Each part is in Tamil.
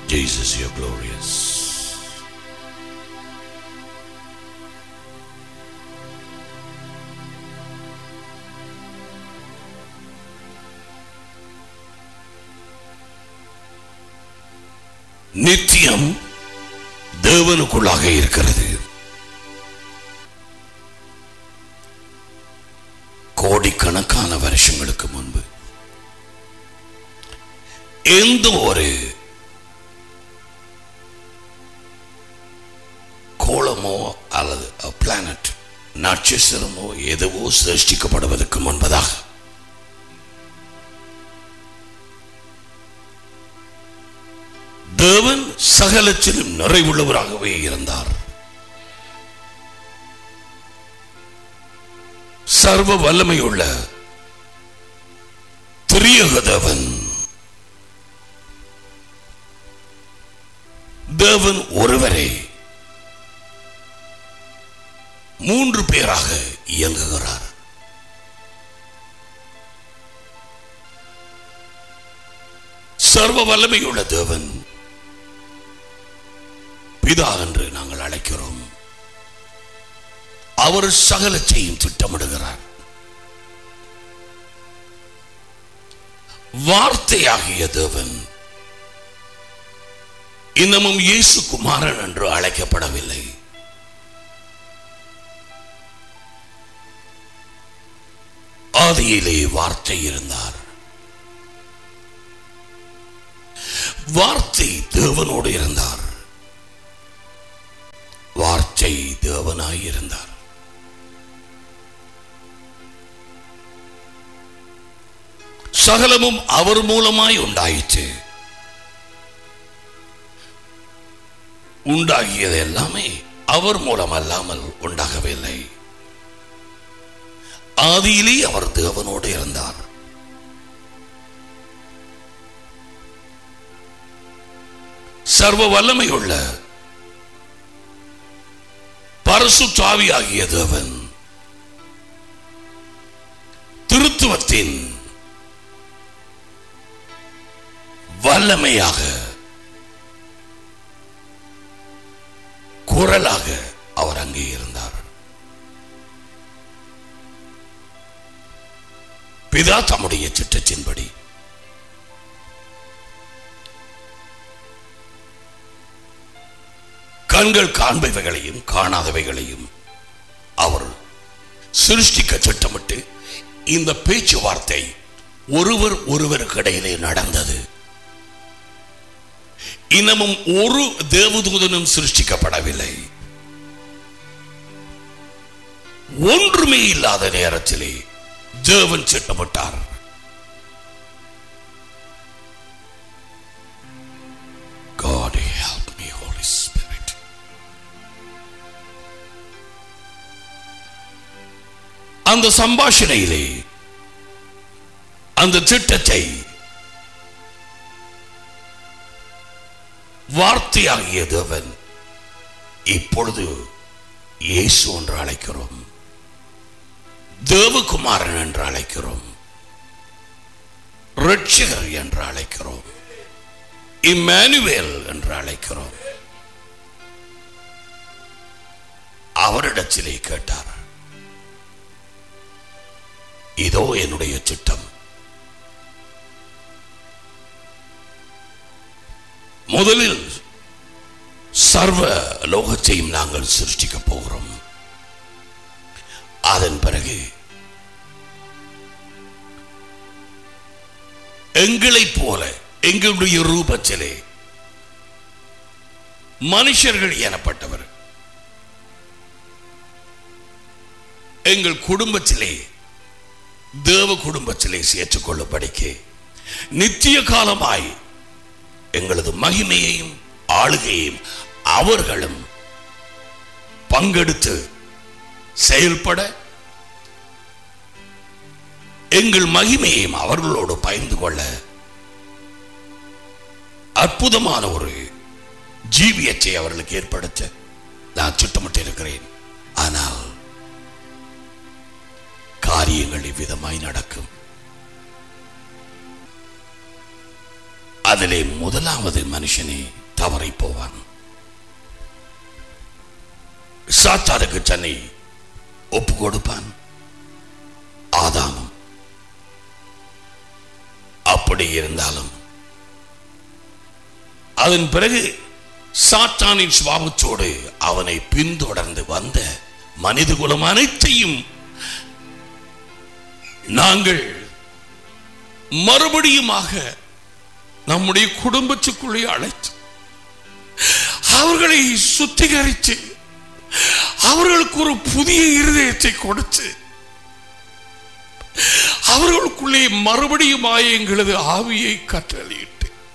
Jesus, you're glorious. நித்தியம் தேவனுக்குள்ளாக இருக்கிறது கோடிக்கணக்கான வருஷங்களுக்கு முன்பு எந்த ஒரு கோளமோ அல்லது பிளானட் நட்சத்திரமோ எதுவோ சிருஷ்டிக்கப்படுவதற்கு முன்பதாக தேவன் சகலத்திலும் நிறைவுள்ளவராகவே இருந்தார் சர்வ வல்லமையுள்ள திரியக தேவன் தேவன் ஒருவரே மூன்று பேராக இயங்குகிறார் சர்வ வல்லமையுள்ள தேவன் பிதா என்று நாங்கள் அழைக்கிறோம் அவர் சகலத்தையும் திட்டமிடுகிறார் வார்த்தையாகிய தேவன் இன்னமும் இயேசு குமாரன் என்று அழைக்கப்படவில்லை ஆதியிலே வார்த்தை இருந்தார் வார்த்தை தேவனோடு இருந்தார் வார்த்தை தேவனாய் இருந்தார் சகலமும் அவர் மூலமாய் உண்டாயிற்று உண்டாகியது எல்லாமே அவர் மூலம் அல்லாமல் உண்டாகவில்லை ஆதியிலே அவர் தேவனோடு இருந்தார் சர்வ வல்லமையுள்ள பரசுத்தாவியாகிய தேவன் திருத்துவத்தின் வல்லமையாக குரலாக அவர் அங்கே இருந்தார் பிதா தம்முடைய திட்டத்தின்படி கண்கள் காண்பவைகளையும் காணாதவைகளையும் அவர் சிருஷ்டிக்க திட்டமிட்டு இந்த பேச்சுவார்த்தை ஒருவர் ஒருவருக்கு இடையிலே நடந்தது இன்னமும் ஒரு தேவதூதனும் சிருஷ்டிக்கப்படவில்லை ஒன்றுமே இல்லாத நேரத்திலே தேவன் திட்டமிட்டார் God help me, Holy Spirit. அந்த சம்பாஷணையிலே அந்த திட்டத்தை வார்த்தையாகிய தேவன் இப்பொழுது இயேசு என்று அழைக்கிறோம் தேவகுமாரன் என்று அழைக்கிறோம் ரட்சகர் என்று அழைக்கிறோம் இம்மானுவேல் என்று அழைக்கிறோம் அவரிடத்திலே கேட்டார் இதோ என்னுடைய திட்டம் முதலில் சர்வ லோகத்தையும் நாங்கள் சிருஷ்டிக்க போகிறோம் அதன் பிறகு எங்களைப் போல எங்களுடைய ரூபத்திலே மனுஷர்கள் எனப்பட்டவர் எங்கள் குடும்பத்திலே தேவ குடும்பத்திலே சேர்த்துக் கொள்ளும்படிக்கு நித்திய காலமாய் எங்களது மகிமையையும் ஆளுகையையும் அவர்களும் பங்கெடுத்து செயல்பட எங்கள் மகிமையையும் அவர்களோடு பகிர்ந்து கொள்ள அற்புதமான ஒரு ஜீவியத்தை அவர்களுக்கு ஏற்படுத்த நான் திட்டமிட்டு இருக்கிறேன் ஆனால் காரியங்கள் இவ்விதமாய் நடக்கும் அதிலே முதலாவது மனுஷனே தவறி போவான் சாத்தானுக்கு தன்னை ஒப்பு கொடுப்பான் ஆதாமும் அப்படி இருந்தாலும் அதன் பிறகு சாத்தானின் சுவாபத்தோடு அவனை பின்தொடர்ந்து வந்த மனித குலம் அனைத்தையும் நாங்கள் மறுபடியுமாக நம்முடைய குடும்பத்துக்குள்ளே அழைத்து அவர்களை சுத்திகரித்து அவர்களுக்கு ஒரு புதிய இருதயத்தை கொடுத்து அவர்களுக்குள்ளே மறுபடியுமாய் எங்களது ஆவியை கற்றளியிட்டு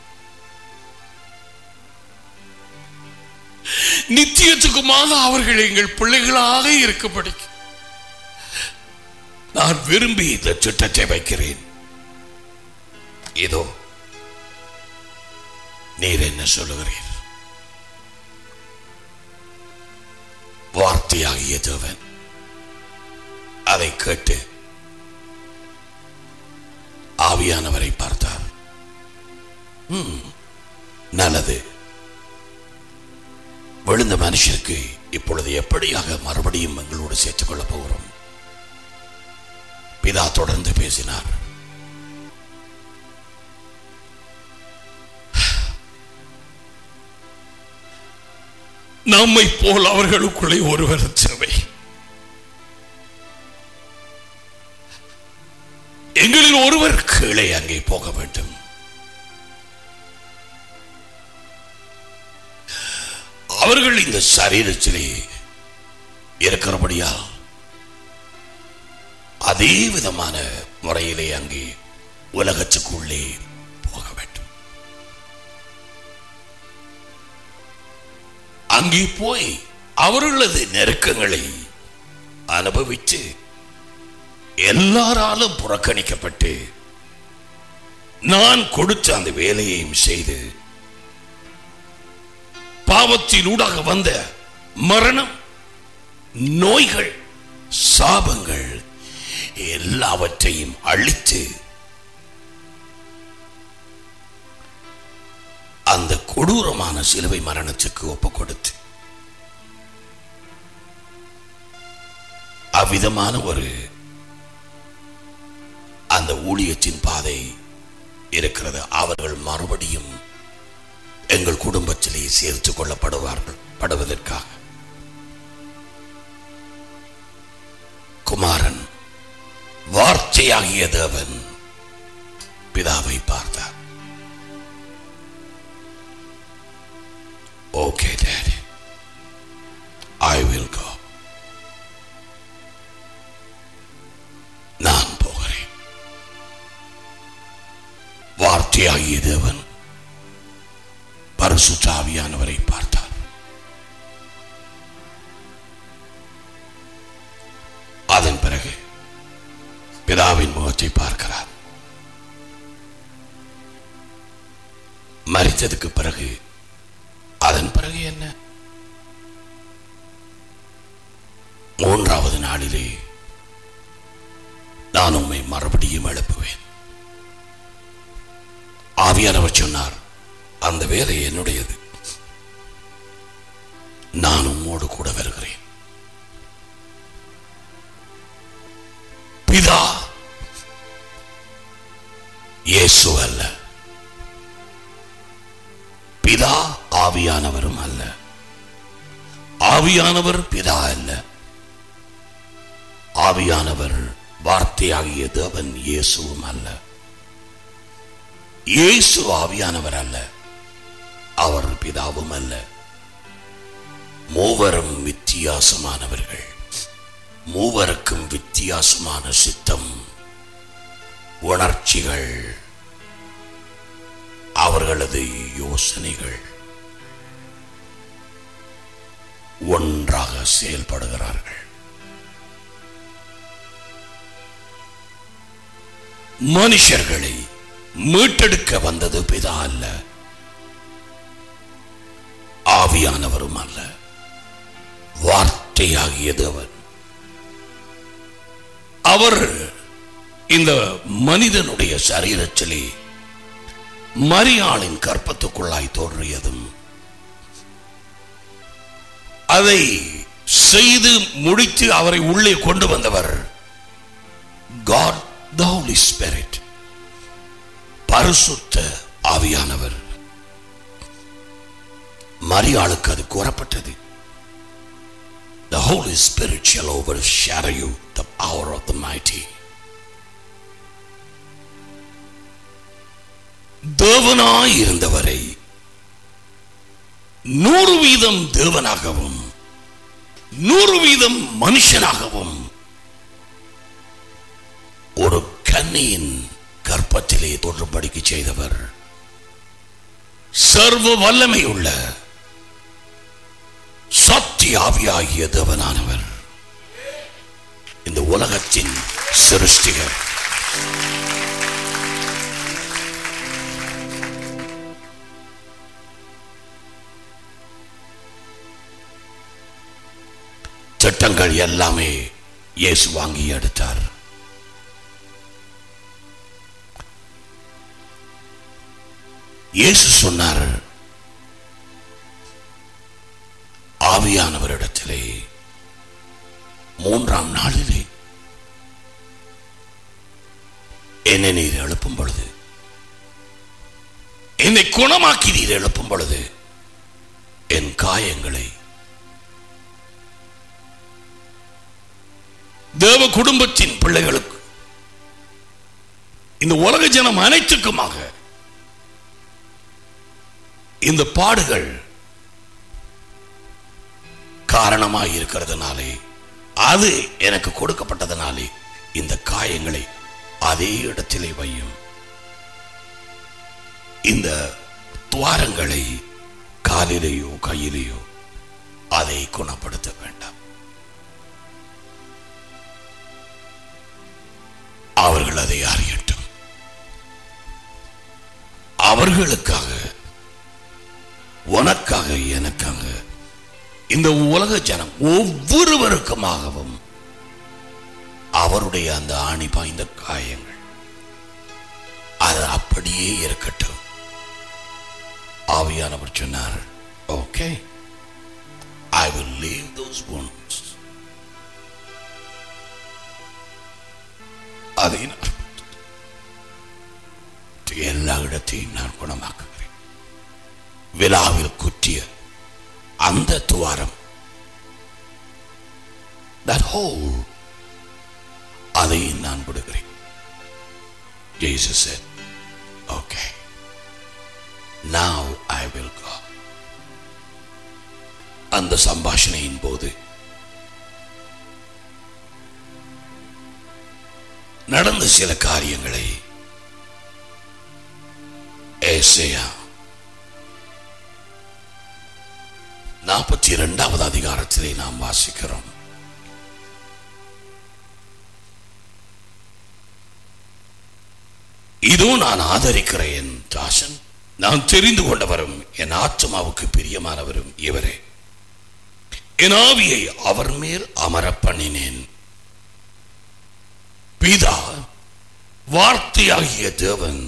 நித்தியத்துக்குமாக அவர்கள் எங்கள் பிள்ளைகளாக இருக்கும்படி நான் விரும்பி இந்த திட்டத்தை வைக்கிறேன் இதோ நீர் என்ன சொல்லுகிறீர் வார்த்தையாகிய தேவன் அதை கேட்டு ஆவியானவரை பார்த்தார் ம், நல்லது விழுந்த மனுஷருக்கு இப்பொழுது எப்படியாக மறுபடியும் எங்களோடு சேர்த்துக் கொள்ளப் போகிறோம் பிதா தொடர்ந்து பேசினார் நம்மை போல் அவர்களுக்குள்ளே ஒருவர் சேவை எங்களில் ஒருவர் கீழே அங்கே போக வேண்டும் அவர்கள் இந்த சரீரத்திலே இருக்கிறபடியால் அதே விதமான முறையிலே அங்கே உலகத்துக்குள்ளே போக வேண்டும் அங்கே போய் அவர்களது நெருக்கங்களை அனுபவித்து எல்லாராலும் புறக்கணிக்கப்பட்டு நான் கொடுத்த அந்த வேலையையும் செய்து பாவத்தினூடாக வந்த மரணம் நோய்கள் சாபங்கள் எல்லாவற்றையும் அழித்து அந்த கொடூரமான சிலுவை மரணத்துக்கு ஒப்பு கொடுத்து அவ்விதமான ஒரு அந்த ஊழியத்தின் பாதை இருக்கிறது அவர்கள் மறுபடியும் எங்கள் குடும்பத்திலே சேர்த்துக் கொள்ளப்படுவார்கள் படுவதற்காக குமாரன் வார்த்தையாகிய தேவன் பிதாவை பார்த்தார் okay daddy I will go நான் போகிறேன் வார்த்தையாகிய தேவன் பரிசுத்தாவியானவரை பார்த்தார் அதன் பிறகு பிதாவின் முகத்தை பார்க்கிறார் மறித்ததுக்கு பிறகு அதன் பிறகு என்ன மூன்றாவது நாளிலே நான் உம்மை மறுபடியும் எழுப்புவேன் ஆவியானவர் சொன்னார் அந்த வேலை என்னுடையது நான் உம்மோடு கூட வருகிறேன் பிதா இயேசு அல்ல பிதா ஆவியானவரும் அல்ல ஆவியானவர் பிதா அல்ல ஆவியானவர் வார்த்தையாகிய தேவன் இயேசுவும் அல்ல இயேசு ஆவியானவர் அல்ல அவர் பிதாவும் அல்ல மூவரும் வித்தியாசமானவர்கள் மூவருக்கும் வித்தியாசமான சித்தம் உணர்ச்சிகள் அவர்களது யோசனைகள் ஒன்றாக செயல்படுகிறார்கள் மனுஷர்களை மீட்டெடுக்க வந்தது பிதா அல்ல ஆவியானவரும் அல்ல வார்த்தையாகிய தேவன் அவர் இந்த மனிதனுடைய சரீரத்திலே மரியாளின் கற்பத்துக்குள்ளாய் தோன்றியதும் அதை செய்து முடித்து அவரை உள்ளே கொண்டு வந்தவர் காட் த ஹோலி ஸ்பிரிட் பரிசுத்த ஆவியானவர் மரியாளுக்கு அது கூறப்பட்டது The Holy Spirit shall overshadow you, the power of the mighty. தேவனாய் இருந்தவரை நூறு வீதம் தேவனாகவும் நூறு வீதம் மனுஷனாகவும் ஒரு கன்னியின் கற்பத்திலே தோன்றும்படிக்கு செய்தவர் சர்வ வல்லமை உள்ள சத்தியாவியாகிய தேவனானவர் இந்த உலகத்தின் சிருஷ்டிகர் திட்டங்கள் எல்லாமே இயேசு வாங்கி எடுத்தார் இயேசு சொன்னார் ஆவியானவரிடத்திலே மூன்றாம் நாளிலே என்னை நீர் எழுப்பும் பொழுது என்னை குணமாக்கி நீர் எழுப்பும் பொழுது என் காயங்களை தேவ குடும்பத்தின் பிள்ளைகளுக்கு இந்த உலக ஜனம் அனைத்துக்குமாக இந்த பாடுகள் காரணமாய் இருக்கிறதுனாலே அது எனக்கு கொடுக்கப்பட்டதனாலே இந்த காயங்களை அதே இடத்திலே வையும் இந்த துவாரங்களை காலிலேயோ கையிலேயோ அதை குணப்படுத்த வேண்டாம் அவர்கள் அதை அறியட்டும் அவர்களுக்காக உனக்காக எனக்காக இந்த உலக ஜனம் ஒவ்வொருவருக்குமாகவும் அவருடைய அந்த ஆணி பாய்ந்த காயங்கள் அது அப்படியே இருக்கட்டும் ஆவியானவர் சொன்னார் okay I will leave those wounds அதை நான் எல்லா இடத்தையும் நான் குணமாக்குகிறேன் விழாவில் குற்றிய அந்த துவாரம் that hole அதை நான் விடுகிறேன் Jesus said okay now I will go அந்த சம்பாஷணையின் போது நடந்த சில காரியங்களை ஏசையா நாற்பத்தி இரண்டாவது அதிகாரத்திலே நாம் வாசிக்கிறோம் இதோ நான் ஆதரிக்கிற என் தாசன் நான் தெரிந்து கொண்டவரும் என் ஆத்மாவுக்கு பிரியமானவரும் இவரே என் ஆவியை அவர் மேல் அமர பண்ணினேன் பிதா வார்த்தையாகிய தேவன்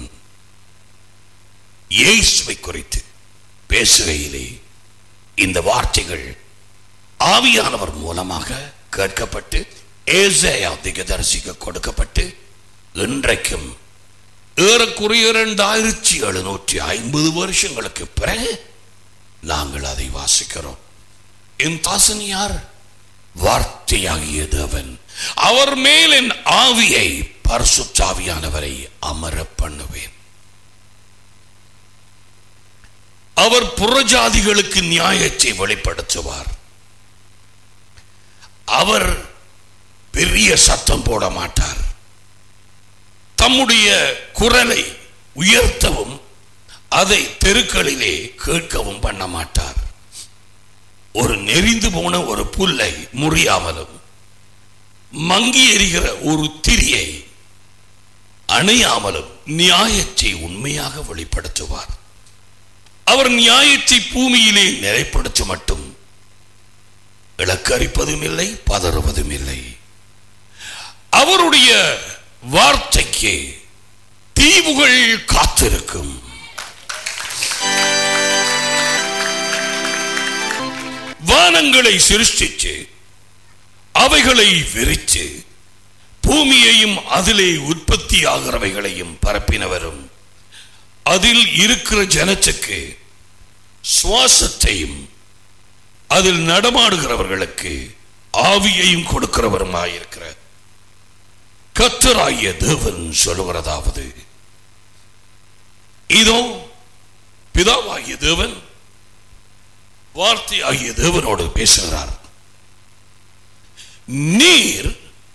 இயேசுவை குறித்து பேசுகையிலே இந்த வார்த்தைகள் ஆவியானவர் மூலமாக கேட்கப்பட்டு ஏசையா திகதரிசிக்கு கொடுக்கப்பட்டு இன்றைக்கும் ஏறக்குறைய இரண்டாயிரத்தி எழுநூற்றி ஐம்பது வருஷங்களுக்கு பிறகு நாங்கள் அதை வாசிக்கிறோம் என் தாசன் யார் வார்த்தையாகிய தேவன் அவர் மேல் என் ஆவியை பரிசுத்தாவியானவரை அமர பண்ணுவேன் அவர் புறஜாதிகளுக்கு நியாயத்தை வெளிப்படுத்துவார் அவர் பெரிய சத்தம் போட மாட்டார் தம்முடைய குரலை உயர்த்தவும் அதை தெருக்களிலே கேட்கவும் பண்ண மாட்டார் ஒரு நெறிந்து போன ஒரு புல்லை முறியாமலும் மங்கி எறிகிற ஒரு திரியை அணையாமலும் நியாயத்தை உண்மையாக வெளிப்படுத்துவார் அவர் நியாயத்தை பூமியிலே நிலைப்படுத்த மட்டும் இலக்கரிப்பதும் இல்லை பதறுவதும் இல்லை அவருடைய வார்த்தைக்கு தீவுகள் காத்திருக்கும் வானங்களை சிருஷ்டிச்சு அவைகளை விரிச்சு பூமியையும் அதிலே உற்பத்தி ஆகிறவைகளையும் பரப்பினவரும் அதில் இருக்கிற ஜனத்துக்கு சுவாசத்தையும் அதில் நடமாடுகிறவர்களுக்கு ஆவியையும் கொடுக்கிறவருமாயிருக்கிற கத்தராகிய தேவன் சொல்லுகிறதாவது இதோ பிதாவாகிய தேவன் வார்த்தையாகிய தேவனோடு பேசுகிறார் நீர்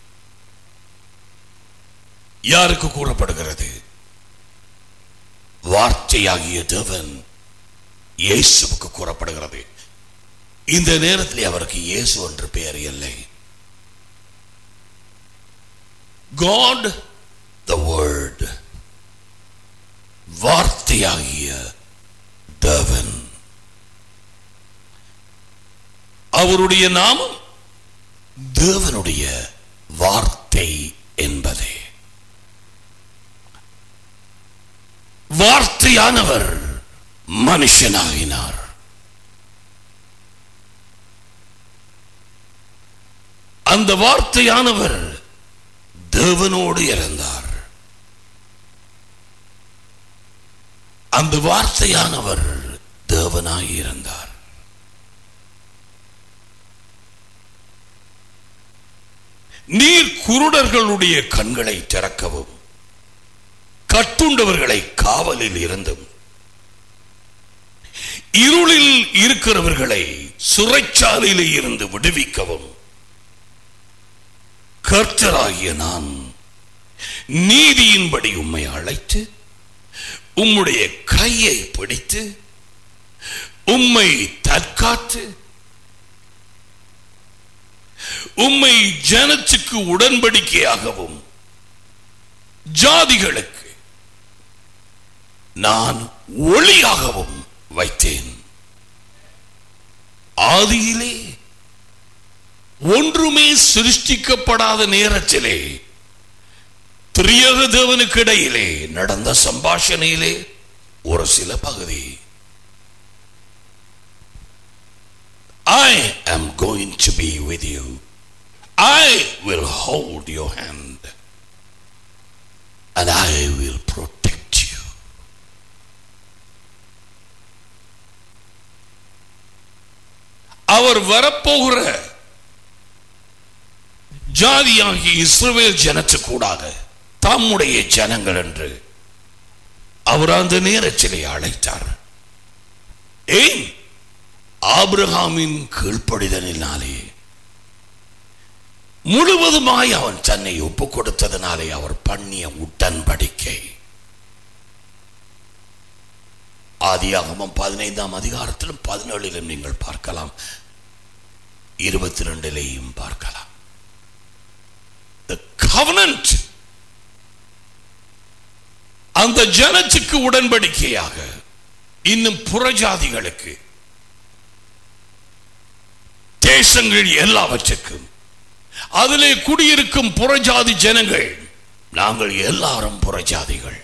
யாருக்கு கூறப்படுகிறது வார்த்தையாகிய தேவன் இயேசுவுக்கு கூறப்படுகிறது இந்த நேரத்தில் அவருக்கு இயேசு என்று பெயர் இல்லை God the word வார்த்தையாகிய தேவன் அவருடைய நாமம் தேவனுடைய வார்த்தை என்பதே வார்த்தையானவர் மனுஷனாகினார் அந்த வார்த்தையானவர் தேவனோடு இறந்தார் அந்த வார்த்தையானவர் தேவனாய் இருந்தார் நீர் குருடர்களுடைய கண்களை திறக்கவும் கட்டுண்டவர்களை காவலில் இருந்தும் இருளில் இருக்கிறவர்களை சிறைச்சாலையிலே இருந்து விடுவிக்கவும் கர்த்தராகிய நான் நீதியின்படி உம்மை அழைத்து உம்முடைய கையை பிடித்து உம்மை தற்காத்து உம்மை ஜனத்துக்கு உடன்படிக்கையாகவும் ஜாதிகளுக்கு நான் ஒளியாகவும் வைத்தேன் ஆதியிலே ஒன்றுமே சிருஷ்டிக்கப்படாத நேரத்திலே திரியக தேவனுக்கு இடையிலே நடந்த சம்பாஷணையிலே ஒரு சில பகுதி I am going to be with you. I will hold your hand and I will protect you. அவர் வரப்போகிற ஜாதியாகிய இஸ்ரவேல் ஜனத்துக்கூடாக தம்முடைய ஜனங்கள் என்று அவர் அந்த நேரத்திலே அழைத்தார் ஏன் ஆபிரகாமின் கீழ்ப்படிதலினாலே முழுவதுமாய் அவன் தன்னை ஒப்புக் கொடுத்ததினாலே அவர் பண்ணிய உடன்படிக்கை ஆதியாகமம் பதினைந்தாம் அதிகாரத்திலும் பதினேழிலும் நீங்கள் பார்க்கலாம் இருபத்தி ரெண்டிலேயும் பார்க்கலாம் The covenant அந்த ஜனத்துக்கு உடன்படிக்கையாக இன்னும் புறஜாதிகளுக்கு தேசங்கள் எல்லாவற்றுக்கும் அதிலே குடியிருக்கும் புறஜாதி ஜனங்கள் நாங்கள் எல்லாரும் புறஜாதிகள்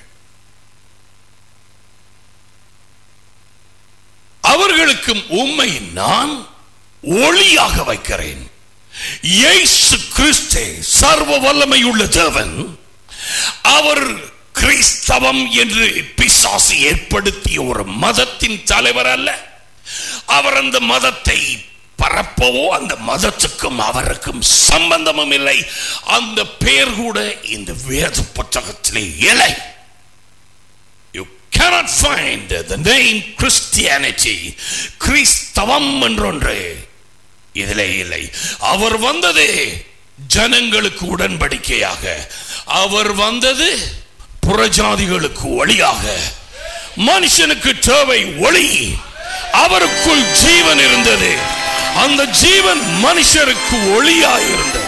அவர்களுக்கும் உண்மை நான் ஒளியாக வைக்கிறேன் இயேசு கிறிஸ்தே சர்வ வல்லமையுள்ள தேவன் அவர் கிறிஸ்தவம் என்று பிசாசு ஏற்படுத்திய ஒரு மதத்தின் தலைவர் அல்ல அவர் அந்த மதத்தை பரப்பவோ அந்த மதத்துக்கும் அவருக்கும் சம்பந்தமும் இல்லை அந்த பெயர் கூட இந்த வேத புத்தகத்திலே இல்லை You cannot find the name Christianity கிறிஸ்தவம் என்றொன்று இதிலே இல்லை அவர் வந்தது ஜனங்களுக்கு உடன்படிக்கையாக அவர் வந்தது புறஜாதிகளுக்கு ஒளியாக மனுஷனுக்கு தேவை ஒளி அவருக்குள் ஜீவன் இருந்தது அந்த ஜீவன் மனுஷருக்கு ஒளியாக இருந்தது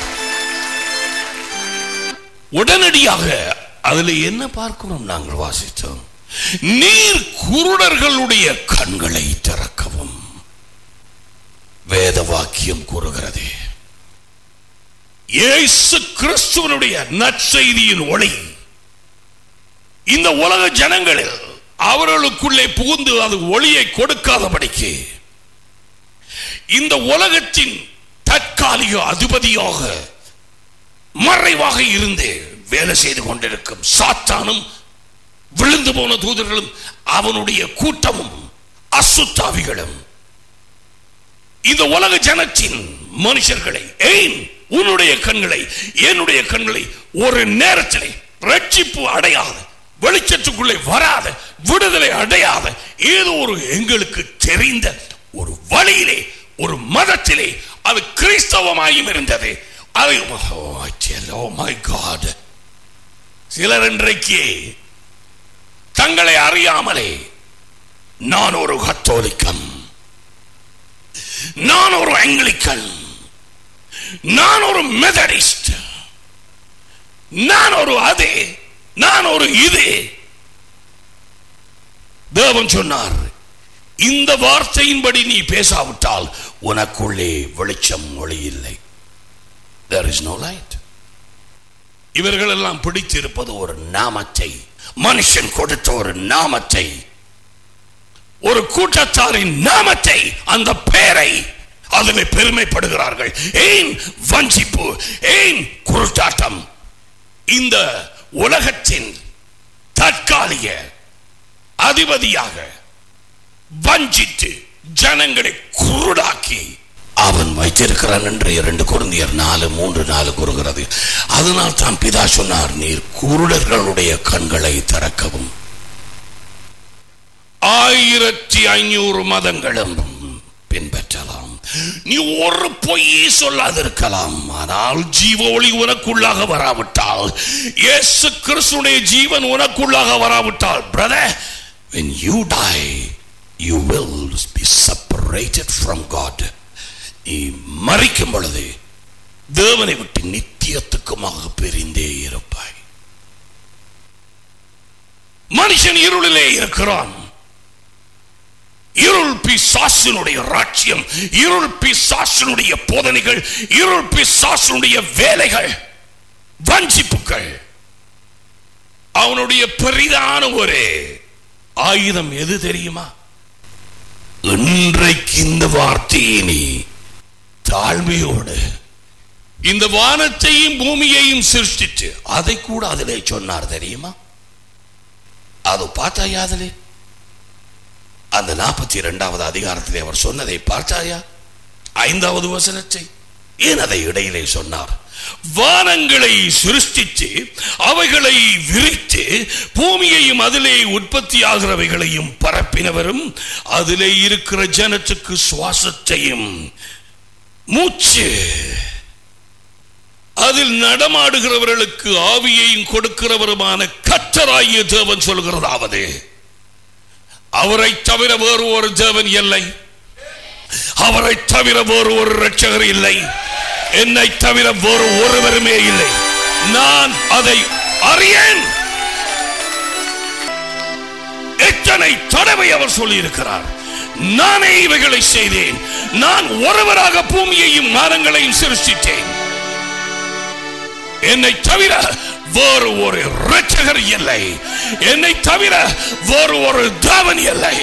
உடனடியாக அதுல என்ன பார்க்கிறோம் நாங்கள் வாசித்தோம் நீர் குருடர்களுடைய கண்களை திறக்கவும் வேத வாக்கியம் கூறுகிறது இயேசு கிறிஸ்துவனுடைய நற்செய்தியின் ஒளி இந்த உலக ஜனங்களில் அவர்களுக்குள்ளே புகுந்து அது ஒளியை கொடுக்காதபடிக்கு இந்த உலகத்தின் தற்காலிக அதிபதியாக மறைவாக இருந்து வேலை செய்து கொண்டிருக்கும் சாத்தானும் விழுந்து போன தூதர்களும் அவனுடைய கூட்டமும் அசுத்தாவிகளும் இந்த உலக ஜனத்தின் மனுஷர்களை ஏன் உன்னுடைய கண்களை என்னுடைய கண்களை ஒரு நேரத்திலே ரட்சிப்பு அடையாத வெளிச்சத்துக்குள்ளே வராத விடுதலை அடையாத ஏதோ ஒரு எங்களுக்கு தெரிந்த ஒரு வழியிலே ஒரு மதத்திலே அது கிறிஸ்தவமாயும் இருந்தது அது oh my God சிலர் இன்றைக்கு தங்களை அறியாமலே நான் ஒரு கத்தோலிக்கன் நான் ஒரு ஆங்கிலிக்கன் நான் ஒரு மெதடிஸ்ட் நான் ஒரு அது நான் ஒரு இது தேவன் சொன்னார் இந்த வார்த்தையின்படி நீ பேசாவிட்டால் உனக்குள்ளே வெளிச்சம் ஒளி இல்லை there is no light இவர்கள் எல்லாம் பிடித்திருப்பது ஒரு நாமத்தை மனுஷன் கொடுத்த ஒரு நாமத்தை ஒரு கூட்டத்தாரின் நாமத்தை அந்த பெயரை அதில் பெருமைப்படுகிறார்கள் ஏன் வஞ்சிப்பு ஏன் குருட்டாட்டம் இந்த உலகத்தின் தற்காலிக அதிபதியாக வஞ்சித்து ஜனங்களை குருடாக்கி அவன் வைத்திருக்கிறான் என்று இரண்டு குருந்தியர் நாலு மூன்று நாலு கூறுகிறது அதனால் தான் பிதா சொன்னார் நீர் குருடர்களுடைய கண்களை திறக்கவும் ஆயிரத்தி ஐநூறு மதங்களும் பின்பற்றலாம் நீ ஒரு பொய்யே சொல்லாதிருக்கலாம் ஆனால் ஜீவ ஒளி உனக்குள்ளாக வராவிட்டால் இயேசு கிறிஸ்துடைய ஜீவன் உனக்குள்ளாக வராவிட்டால் brother when you die you will be separated from God நீ மறிக்கும் பொழுது தேவனை விட்டு நித்தியத்துக்குமாக பிரிந்தே இருப்பாய் மனுஷன் இருளிலே இருக்கிறான் இருள் பிசாசினுடைய ராட்சியம் இருள் பிசாசினுடைய போதனைகள் இருள் பிசாசினுடைய வேலைகள் வஞ்சிப்புகள் அவனுடைய பெரிதான ஒரு ஆயுதம் எது தெரியுமா இன்றைக்கு இந்த வார்த்தையை நீ தாழ்மையோடு இந்த வானத்தையும் பூமியையும் சிருஷ்டித்து அதை கூட அதிலே சொன்னார் தெரியுமா அது பார்த்தாயா அதிலே அந்த நாற்பத்தி இரண்டாவது அதிகாரத்திலே அவர் சொன்னதை பார்த்தாயா ஐந்தாவது வசனத்தை ஏன் அதை இடையிலே சொன்னார் வானங்களை சிருஷ்டித்து அவைகளை விரித்து பூமியையும் அதிலே உற்பத்தி ஆகிறவைகளையும் பரப்பினவரும் அதிலே இருக்கிற ஜனத்துக்கு சுவாசத்தையும் மூச்சு அதில் நடமாடுகிறவர்களுக்கு ஆவியையும் கொடுக்கிறவருமான கத்தராகிய தேவன் சொல்கிறதாவது அவரை தவிர வேறு ஒரு தேவன் இல்லை அவரை தவிர வேறு ஒரு ரட்சகர் இல்லை என்னை தவிர வேறு ஒருவருமே இல்லை நான் அதை அறியேன் எத்தனை தடவை அவர் சொல்லி இருக்கிறார் நானே இவைகளை செய்தேன் நான் ஒருவராக பூமியையும் மரங்களையும் சிருஷ்டித்தேன் என்னை தவிர வேறு ஒரு ரட்சகர் இல்லை என்னை தவிர வேறு ஒரு தேவன் இல்லை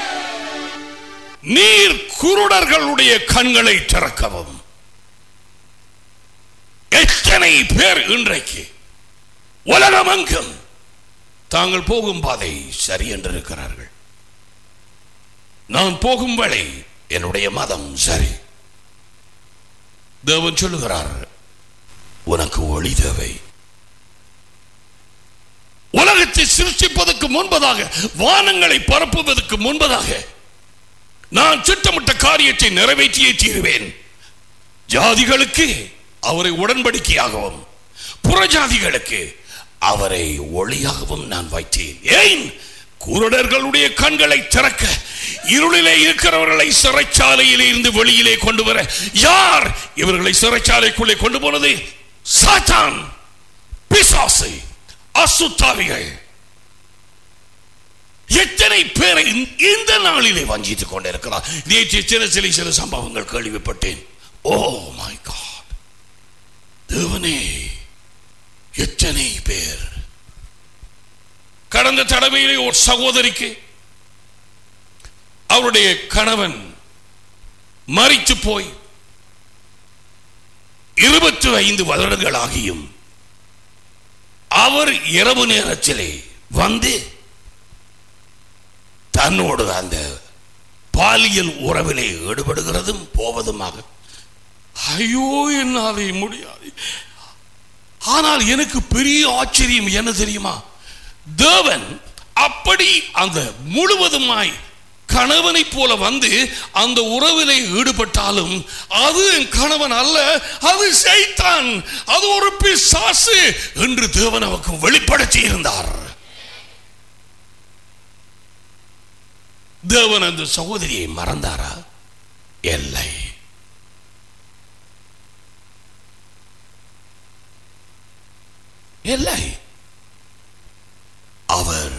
நீர் குருடர்களுடைய கண்களை திறக்கவும் எத்தனை பேர் இன்றைக்கு உலகமெங்கும் தாங்கள் போகும் பாதை சரி என்று இருக்கிறார்கள் நான் போகும் வழி என்னுடைய மதம் சரி தேவன் சொல்லுகிறார் உனக்கு ஒளி தேவை உலகத்தை சிருஷ்டிப்பதற்கு முன்பதாக வானங்களை பரப்புவதற்கு முன்பதாக நான் திட்டமிட்ட காரியத்தை நிறைவேற்றியே தீருவேன் ஜாதிகளுக்கு அவரை உடன்படிக்கையாகவும் புறஜாதிகளுக்கு அவரை ஒளியாகவும் நான் வைத்தேன் ஏன் குருடர்களுடைய கண்களை திறக்க இருளிலே இருக்கிறவர்களை சிறைச்சாலையிலே இருந்து வெளியிலே கொண்டு வர யார் இவர்களை சிறைச்சாலைக்குள்ளே கொண்டு போனது சாத்தான் பிசாசு அசுத்தாவிகள் எத்தனை பேரை இந்த நாளிலே வஞ்சித்துக் கொண்டிருக்கிறார் நேற்று சில சில சில சம்பவங்கள் கேள்விப்பட்டேன் ஓ மை காட் தேவனே எத்தனை பேர் கடந்த தடவையிலே ஒரு சகோதரிக்கு அவருடைய கணவன் மறித்து போய் இருபத்தி ஐந்து வருடங்கள் ஆகியும் அவர் இரவு நேரத்திலே வந்து தன்னோடு அந்த பாலியல் உறவிலே ஈடுபடுகிறதும் போவதுமாக ஐயோ என்னாலே முடியாது ஆனால் எனக்கு பெரிய ஆச்சரியம் என்ன தெரியுமா தேவன் அப்படி அந்த முழுவதுமாய் கணவனை போல வந்து அந்த உறவிலே ஈடுபட்டாலும் அது என் கணவன் அல்ல அது சைத்தான் அது ஒரு பிசாசு என்று தேவன் அவருக்கு வெளிப்படுத்தி இருந்தார் தேவன் அந்த சகோதரியை மறந்தாரா இல்லை இல்லை அவர்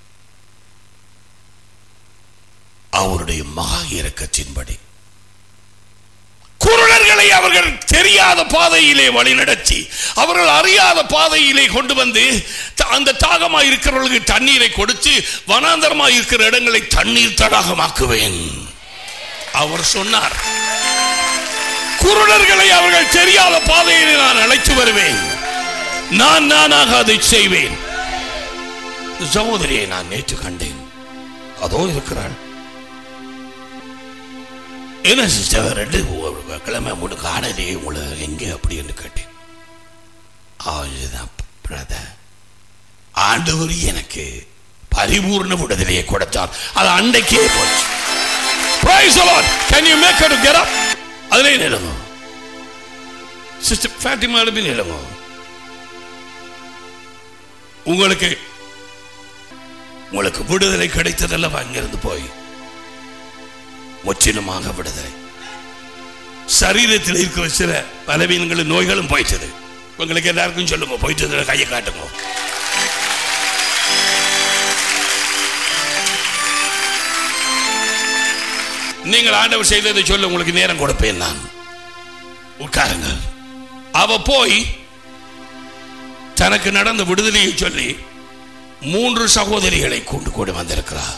அவருடைய மகா இரக்கத்தின்படி குருடர்களை அவர்கள் தெரியாத பாதையிலே வழிநடத்தி அவர்கள் அறியாத பாதையிலே கொண்டு வந்து த- அந்த தாகமாய் இருக்கிறவர்களுக்கு தண்ணீரை கொடுத்து வனாந்தரமாய் இருக்கிற இடங்களை தண்ணீர் தடாகமாக்குவேன் அவர் சொன்னார் குருடர்களை அவர்கள் தெரியாத பாதையிலே நான் அழைத்து வருவேன் நான் நானாக அதை செய்வேன் இந்த சகோதரியை நான் நேற்று கண்டேன் அதோ இருக்கிறாள் என்ன சிஸ்டர் ரெண்டு ஒரு கிழமை மூணு காணலையே உங்களை எங்கே அப்படி என்று கேட்டேன் அதுதான் பிரதர் ஆண்டவர் எனக்கு பரிபூர்ண விடுதலையை கொடுத்தார் அது அன்றைக்கே போச்சு Praise the Lord. Can you make her to get up? அதிலே நிலுங்க சிஸ்டர் ஃபேட்டிமா எழுப்பி நிலுங்க உங்களுக்கு உங்களுக்கு விடுதலை கிடைத்ததல்லவா அங்கிருந்து போய் முற்றிலுமாக விடுதலை சரீரத்தில் இருக்கிற சில பலவீனங்களும் நோய்களும் போயிட்டது உங்களுக்கு எல்லாருக்கும் சொல்லுங்க போயிட்டதுல கையை காட்டுங்க நீங்கள் ஆண்டவர் செய்ததை சொல்ல உங்களுக்கு நேரம் கொடுப்பேன் நான் உட்காருங்கள் அவ போய் தனக்கு நடந்த விடுதலையை சொல்லி மூன்று சகோதரிகளை கொண்டு கொண்டு வந்திருக்கிறார்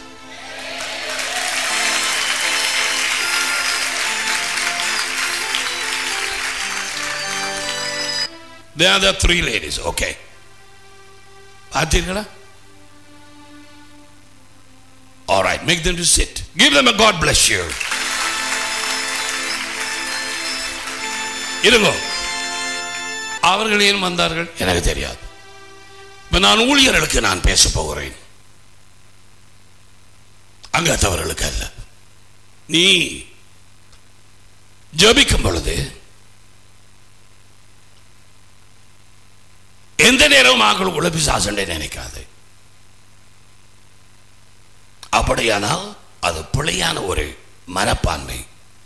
They are the three ladies. Okay. பார்த்தீர்களா All right, make them to sit. Give them a God bless you. இருங்கோ அவர்கள் ஏன் வந்தார்கள் எனக்கு தெரியாது இப்ப நான் ஊழியர்களுக்கு நான் பேச போகிறேன் அங்கத்தவர்களுக்கு அல்ல நீ ஜபிக்கும் பொழுது எந்த நேரமும் ஆக்கள் உள்ள பிசாசண்டை நினைக்காது அப்படியானால் அது பிழையான ஒரு மனப்பான்மை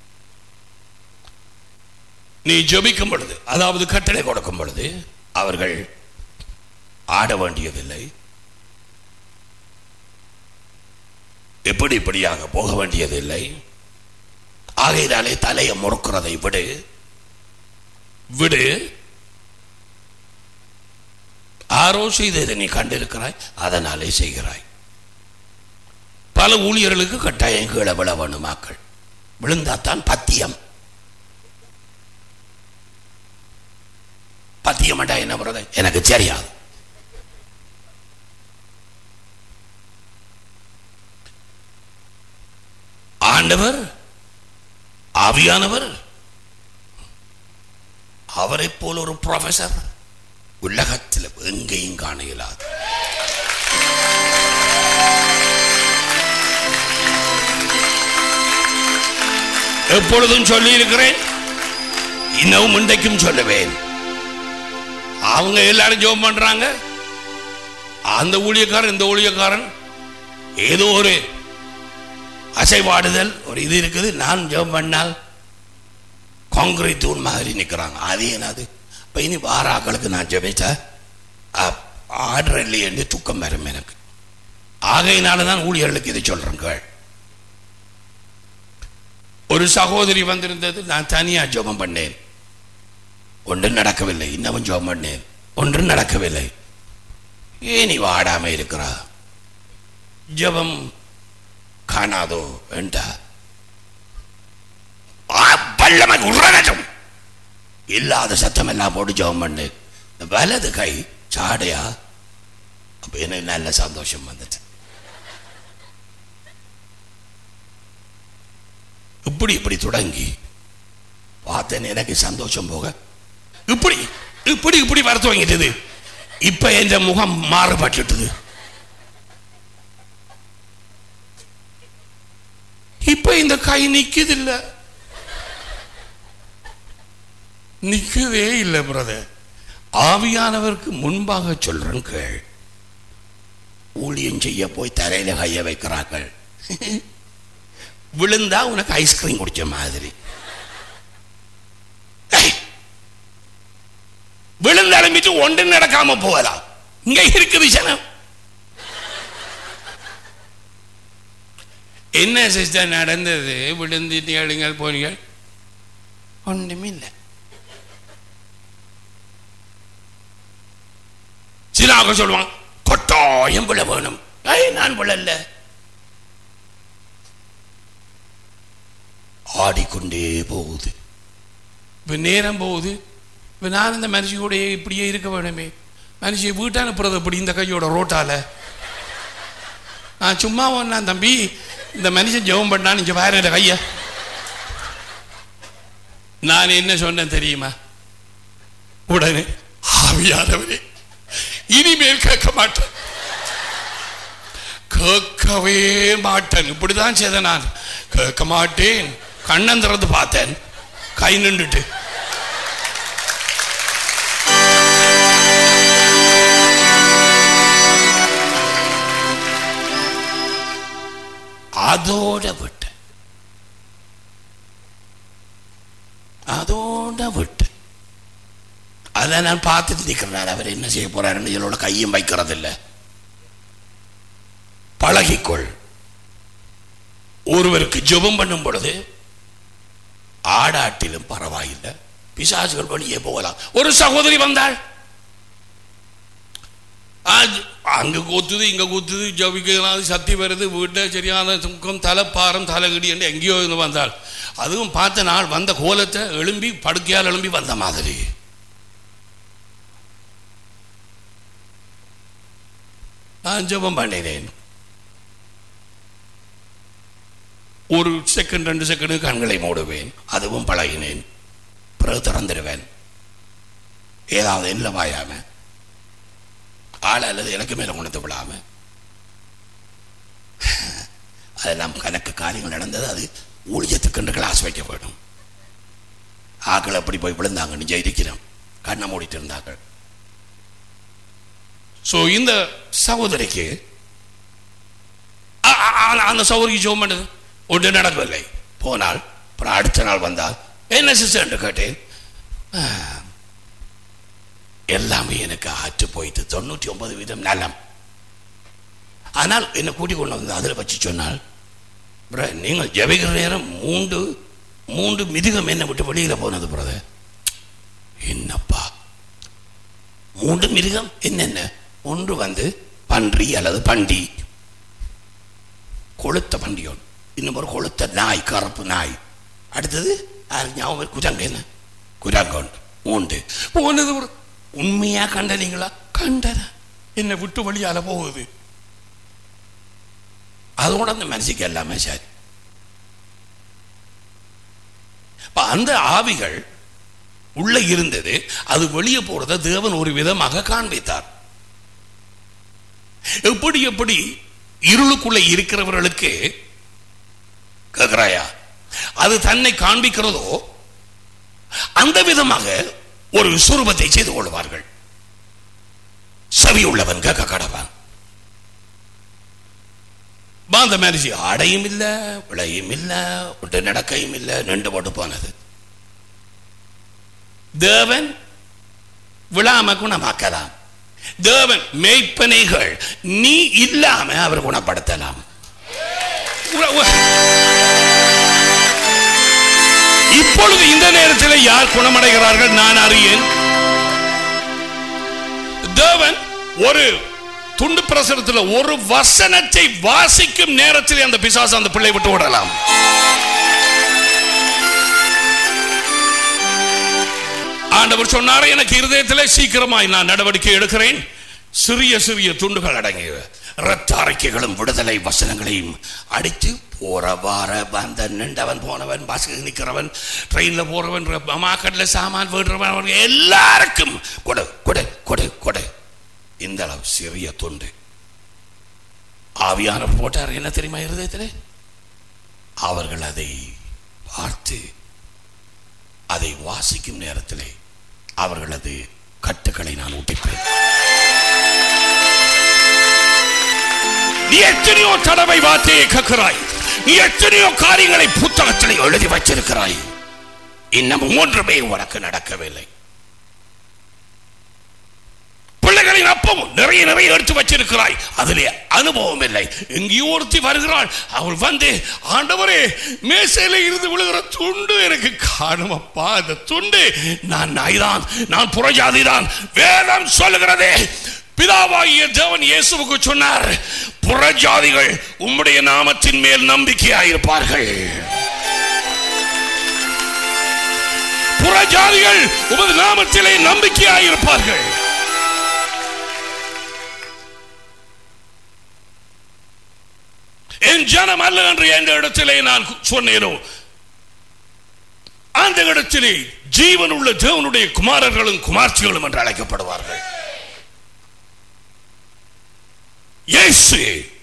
நீ ஜெபிக்கும் பொழுது அதாவது கட்டளை கொடுக்கும் பொழுது அவர்கள் ஆட வேண்டியதில்லை எப்படி இப்படியாக போக வேண்டியதில்லை ஆகையினாலே தலையை முறுக்கிறதை விடு விடு ஆரோ செய்ததை நீ கண்டிருக்கிறாய் அதனாலே செய்கிறாய் பல ஊழியர்களுக்கு கட்டாயம் கீழே விழ வேணுமாக்கள் விழுந்தாத்தான் பத்தியம் பத்தியமாட்டா என்ன பண்றது எனக்கு தெரியாது ஆண்டவர் ஆவியானவர் அவரைப் போல ஒரு ப்ரொஃபசர் உலகத்தில் எங்கேயும் காண இயலாது எப்பொழுதும் சொல்லி இருக்கிறேன் இன்னும் இன்றைக்கும் சொல்லுவேன் அவங்க எல்லாரும் ஜோம் பண்றாங்க அந்த ஊழியக்காரன் இந்த ஊழியக்காரன் ஏதோ ஒரு அசைவாடுதல் ஒரு இது இருக்குது நான் ஜெபம் பண்ணால் காங்கிரீட் தூண் மாதிரி நிற்கிறாங்க அது என்னது இப்போ இனி வார ஆக்களுக்கு நான் ஜெபிச்சா ஆர்டர் இல்லையே துக்கம் வரும் எனக்கு ஆகையினால தான் ஊழியர்களுக்கு இதை சொல்றேன் கேள் ஒரு சகோதரி வந்திருந்தது நான் தனியா ஜெபம் பண்ணேன் ஒன்றும் நடக்கவில்லை இன்னமும் ஜெபம் பண்ணேன் ஒன்றும் நடக்கவில்லை ஏன் இவ ஆடாம இருக்கிறா ஜெபம் காணாதோ என்றா வல்லமை உறனட்டும் இல்லாத சத்தம் எல்லாம் போட்டு ஜெபம் பண்ணு இந்த வலது கை சாடையா அப்ப எனக்கு நல்ல சந்தோஷம் வந்துட்டு இப்படி இப்படி தொடங்கி பார்த்தேன் எனக்கு சந்தோஷம் போக இப்படி இப்படி இப்படி வர துவங்கிட்டது இப்ப என் முகம் மாறுபட்டுட்டது இப்ப இந்த கை நிக்குது இல்ல நிக்கவே இல்லை பிரதர் ஆவியானவருக்கு முன்பாக சொல்றேன் கேள் ஊழியம் செய்ய போய் தரையில கைய வைக்கிறார்கள் விழுந்தா உனக்கு ஐஸ்கிரீம் குடிச்ச மாதிரி ஏய், விழுந்து அலம்பிட்டு ஒன்று நடக்காம போகலாம் இங்க இருக்குது ஜனம் என்ன சிஸ்டர் நடந்தது விழுந்துட்டு எழுங்கள் போனீங்கள் ஒன்றுமே இல்லை சிலாக சொல்லுவான் கொட்டாயம் விழ வேணும் ஐ நான் விழல்ல ஆடிக்கொண்டே போகுது இப்போ நேரம் போகுது இப்போ நான் இந்த மனுஷியோட இப்படியே இருக்க வேணுமே மனுஷியை வீட்டை அனுப்புறது அப்படி இந்த கையோட ரோட்டால நான் சும்மா ஒன்னா தம்பி இந்த மனுஷன் ஜெபம் பண்ணான்னு இங்கே வேற இந்த கைய நான் என்ன சொன்னேன் தெரியுமா உடனே ஆவியானவரே இனிமேல் கேட்க மாட்டேன் கேட்கவே மாட்டேன் இப்படிதான் செய்த நான் கேட்க மாட்டேன் கண்ணன் திறந்து பார்த்தேன் கை நின்றுட்டு அதோட விட்டு அதோட விட்டு அதை நான் பார்த்துட்டு நிற்கிறேன் அவர் என்ன செய்ய போறாருன்னு இதோட கையும் வைக்கிறது இல்லை பழகிக்கொள் ஒருவருக்கு ஜெபம் பண்ணும் பொழுது ஆடாட்டிலும் பரவாயில்லை பிசாசுகள் வழியே போகலாம் ஒரு சகோதரி வந்தாள் ஆ- அங்க கூத்துது இங்க கூத்துது ஜபிக்கலாம் சக்தி வருது வீட்டை சரியான சுக்கம் தலைப்பாரம் தலைகிடி என்று எங்கேயோ இருந்து வந்தாள் அதுவும் பார்த்த நாள் வந்த கோலத்தை எழும்பி படுக்கையால் எழும்பி வந்த மாதிரி நான் ஜெபம் பண்ணினேன் ஒரு செகண்ட் ரெண்டு செகண்ட் கண்களை மூடுவேன் அதுவும் பழகினேன் பிறகு திறந்துடுவேன் ஏதாவது இல்லை வாயாம ஆள் அல்லது எனக்கு மேல கொண்டு விடாம அதெல்லாம் கணக்கு காரியங்கள் நடந்தது அது ஊழியத்துக்கு கிளாஸ் வைக்க வேண்டும் ஆக்கள் அப்படி போய் விழுந்தாங்க நிஜ இருக்கிறோம் கண்ணை மூடிட்டு இருந்தாங்க ஸோ இந்த சகோதரிக்கு அ- அ- அ- அந்த சகோதரிக்கு ஜோம் பண்ணது ஒன்று நடக்கவில்லை போனால் அப்புறம் அடுத்த நாள் வந்தால் என்ன சிஸ்டர் என்று கேட்டேன் "ஆ, எல்லாமே எனக்கு ஆற்று போயிட்டு தொண்ணூற்றி ஒன்பது வீதம் நலம் ஆனால் என்னை கூட்டிக் கொண்டு வந்து அதில் வச்சு சொன்னால் "பிரதர், நீங்கள் ஜெபிக்கிற நேரம் மூன்று மூன்று மிருகம் என்னை விட்டு வெளியில் போனது பிரதர் என்னப்பா மூன்று மிருகம் என்னென்ன ஒன்று வந்து பன்றி அல்லது பண்டி கொளுத்த பண்டியோன் இன்னும் ஒரு கொளுத்த நாய் கருப்பு நாய் அடுத்தது யாருக்கு ஞாபகம் இருக்கு? குரங்கு என்ன குரங்கொண்டு மூன்று போனது ஒரு உண்மையா கண்டனீங்களா கண்டன என்னை விட்டு வழியால போகுது அதோட அந்த மனசுக்கு எல்லாமே சரி அப்ப அந்த ஆவிகள் உள்ள இருந்தது அது வெளியே போறதை தேவன் ஒரு விதமாக காண்பித்தார் எப்படி எப்படி இருளுக்குள்ள இருக்கிறவர்களுக்கு கேக்குறாயா அது தன்னை காண்பிக்கிறதோ அந்த விதமாக ஒரு சுரூபத்தை செய்து கொள்வார்கள் செவி உள்ளவன் கேட்க கடவான் பாந்த மரிசி ஆடையும் இல்ல விளையும் இல்ல ஒன்று நடக்கையும் இல்ல நின்று போட்டு போனது தேவன் விழாம குணமாக்கலாம் தேவன் மேய்ப்பனைகள் நீ இல்லாம அவர் குணப்படுத்தலாம் உ- உ- இப்பொழுது இந்த நேரத்தில் யார் குணமடைகிறார்கள் நான் அறியேன் தேவன் ஒரு துண்டு பிரசுரத்தில் ஒரு வசனத்தை வாசிக்கும் நேரத்தில் அந்த பிசாசு அந்த பிள்ளை விட்டு விடலாம் ஆண்டவர் சொன்னார் எனக்கு இருதயத்திலே சீக்கிரமாய் நான் நடவடிக்கை எடுக்கிறேன் சிறிய சிறிய துண்டுகள் அடங்கிய இரத்த அறிக்கைகளும் விடுதலை வசனங்களையும் அடித்து போற வார வந்த நின்றவன் போனவன் பஸ்ஸுக்கு நிற்கிறவன் ட்ரெயினில் போறவன் மார்க்கெட்டில் சாமான் விடுறவன் அவன் எல்லாருக்கும் கொடு கொடு கொடு கொடு இந்த அளவு சிறிய துண்டு ஆவியானவர் போட்டார் என்ன தெரியுமா இருதயத்தில் அவர்கள் அதை பார்த்து அதை வாசிக்கும் நேரத்திலே அவர்களது கட்டுக்களை நான் ஊட்டிப்பேன் நீ எத்தனையோ தடவை வார்த்தையை கற்கிறாய் நீ எத்தனையோ காரியங்களை புத்தகத்தில் எழுதி வச்சிருக்கிறாய் இன்னும் ஒன்றுமே உனக்கு நடக்கவில்லை பிள்ளைகளின் அப்பமும் நிறைய நிறைய எடுத்து வச்சிருக்கிறாய் அதிலே அனுபவம் இல்லை எங்கேயோ ஒருத்தி வருகிறாள் அவள் வந்து ஆண்டவரே மேசையில இருந்து விழுகிற துண்டு எனக்கு காணுமப்பா அந்த துண்டு நான் நாய்தான் நான் புறஜாதிதான் வேதம் சொல்லுகிறதே பிதாவாகிய தேவன் இயேசுவுக்கு சொன்னார் புறஜாதிகள் உம்முடைய நாமத்தின் மேல் நம்பிக்கையாயிருப்பார்கள் புறஜாதிகள் உமது நாமத்திலே நம்பிக்கையாயிருப்பார்கள் என் ஜனம் அல்ல என்று எந்த இடத்திலே நான் சொன்னேனோ அந்த இடத்திலே ஜீவன் உள்ள தேவனுடைய குமாரர்களும் குமார்த்திகளும் என்று அழைக்கப்படுவார்கள் இயேசு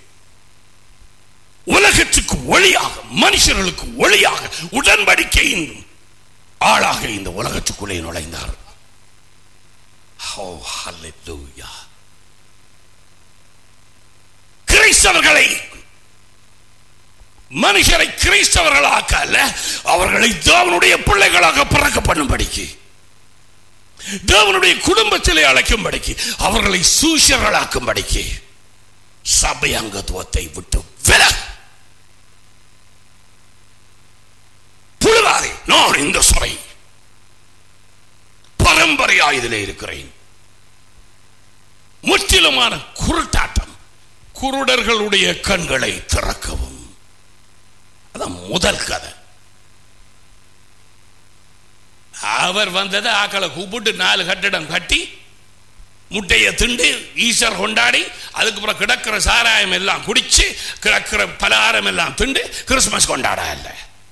உலகத்துக்கு ஒளியாக மனுஷர்களுக்கு ஒளியாக உடன்படிக்கையின் ஆளாக இந்த உலகத்துக்குள்ளே நுழைந்தார் Oh, hallelujah. கிறிஸ்தவர்களை மனுஷரை கிறிஸ்தவர்களாக்க அல்ல அவர்களை தேவனுடைய பிள்ளைகளாக பிறக்க பண்ணும்படிக்கு தேவனுடைய குடும்பத்திலே அழைக்கும்படிக்கு அவர்களை சூஷர்களாக்கும்படிக்கு சபை அங்கத்துவத்தை விட்டு வில புழுவாதே நான் இந்த சபை பரம்பரையா இதிலே இருக்கிறேன் முற்றிலுமான குருட்டாட்டம் குருடர்களுடைய கண்களை திறக்கவும் அதான் முதல் கதை அவர் வந்தது ஆக்களை கூப்பிட்டு நாலு கட்டிடம் கட்டி முட்டையை திண்டு ஈஸ்டர் கொண்டாடி அதுக்கப்புறம் கிடக்கிற சாராயம் எல்லாம் குடிச்சு கிடக்கிற பலகாரம் எல்லாம் திண்டு கிறிஸ்துமஸ் கொண்டாட அல்ல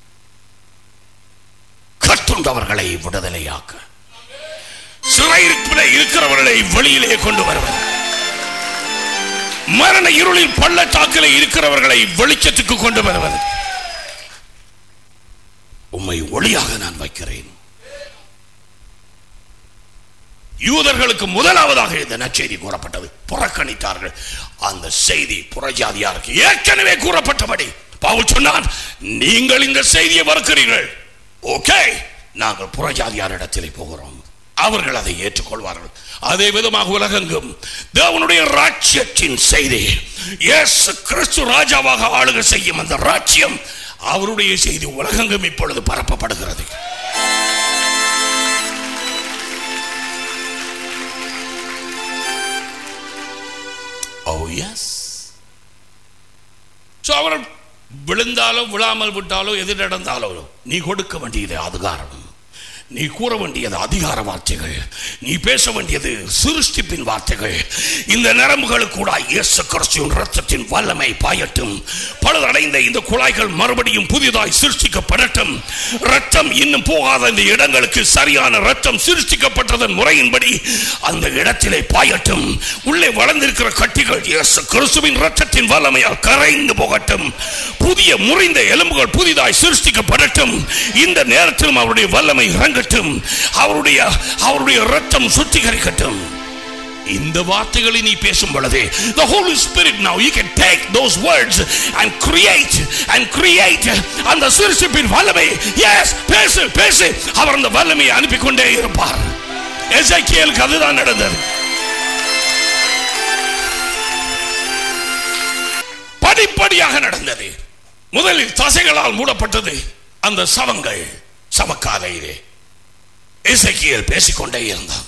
கட்டுண்டவர்களை விடுதலையாக்க சிறையிருப்பில் இருக்கிறவர்களை வெளியிலே கொண்டு வருவது மரண இருளில் பள்ளத்தாக்கிலே இருக்கிறவர்களை வெளிச்சத்துக்கு கொண்டு வருவது உம்மை ஒளியாக நான் வைக்கிறேன் யூதர்களுக்கு முதலாவதாக இந்த நற்செய்தி கூறப்பட்டது புறக்கணித்தார்கள் அந்த செய்தி புறஜாதியாருக்கு ஏற்கனவே கூறப்பட்டபடி பவுல் சொன்னான் நீங்கள் இந்த செய்தியை மறுக்கிறீர்கள் ஓகே நாங்கள் புறஜாதியாரிடத்திலே போகிறோம் அவர்கள் அதை ஏற்றுக்கொள்வார்கள் அதே விதமாக உலகெங்கும் தேவனுடைய ராஜ்யத்தின் செய்தி இயேசு கிறிஸ்து ராஜாவாக ஆளுகை செய்யும் அந்த ராஜ்யம் அவருடைய செய்தி உலகெங்கும் இப்பொழுது பரப்பப்படுகிறது ஓ எஸ் ஸோ அவர் விழுந்தாலோ விழாமல் விட்டாலோ எது நடந்தாலோ நீ கொடுக்க வேண்டியது அதிகாரம் நீ கூற வேண்டியது அதிகார வார்த்தைகள் நீ பேச வேண்டியது சிருஷ்டிப்பின் வார்த்தைகள் இந்த நரம்புகளுக்கு கூட இயேசு கிறிஸ்துவின் ரத்தத்தின் வல்லமை பாயட்டும் பழுதடைந்த இந்த குழாய்கள் மறுபடியும் புதிதாய் சிருஷ்டிக்கப்படட்டும் ரத்தம் இன்னும் போகாத இந்த இடங்களுக்கு சரியான ரத்தம் சிருஷ்டிக்கப்பட்டதன் முறையின்படி அந்த இடத்திலே பாயட்டும் உள்ளே வளர்ந்திருக்கிற கட்டிகள் இயேசு கிறிஸ்துவின் ரத்தத்தின் வல்லமையால் கரைந்து போகட்டும் புதிய முறிந்த எலும்புகள் புதிதாய் சிருஷ்டிக்கப்படட்டும் இந்த நேரத்திலும் அவருடைய வல்லமை இறங்கட்டும் அவருடைய அவருடைய ரத்தம் சுத்திகரிக்கட்டும் இந்த வார்த்தைகளை நீ பேசும் பொழுது the holy spirit now you can take those words and create and create அந்த சிறுசிப்பின் வல்லமை yes பேசு பேசு அவர் அந்த வல்லமையை அனுப்பி கொண்டே இருப்பார் எசைக்கியலுக்கு அதுதான் நடந்தது படிப்படியாக நடந்தது முதலில் தசைகளால் மூடப்பட்டது அந்த சவங்கள் சமக்காலையிலே இசைக்கியல் பேசிக்கொண்டே இருந்தான்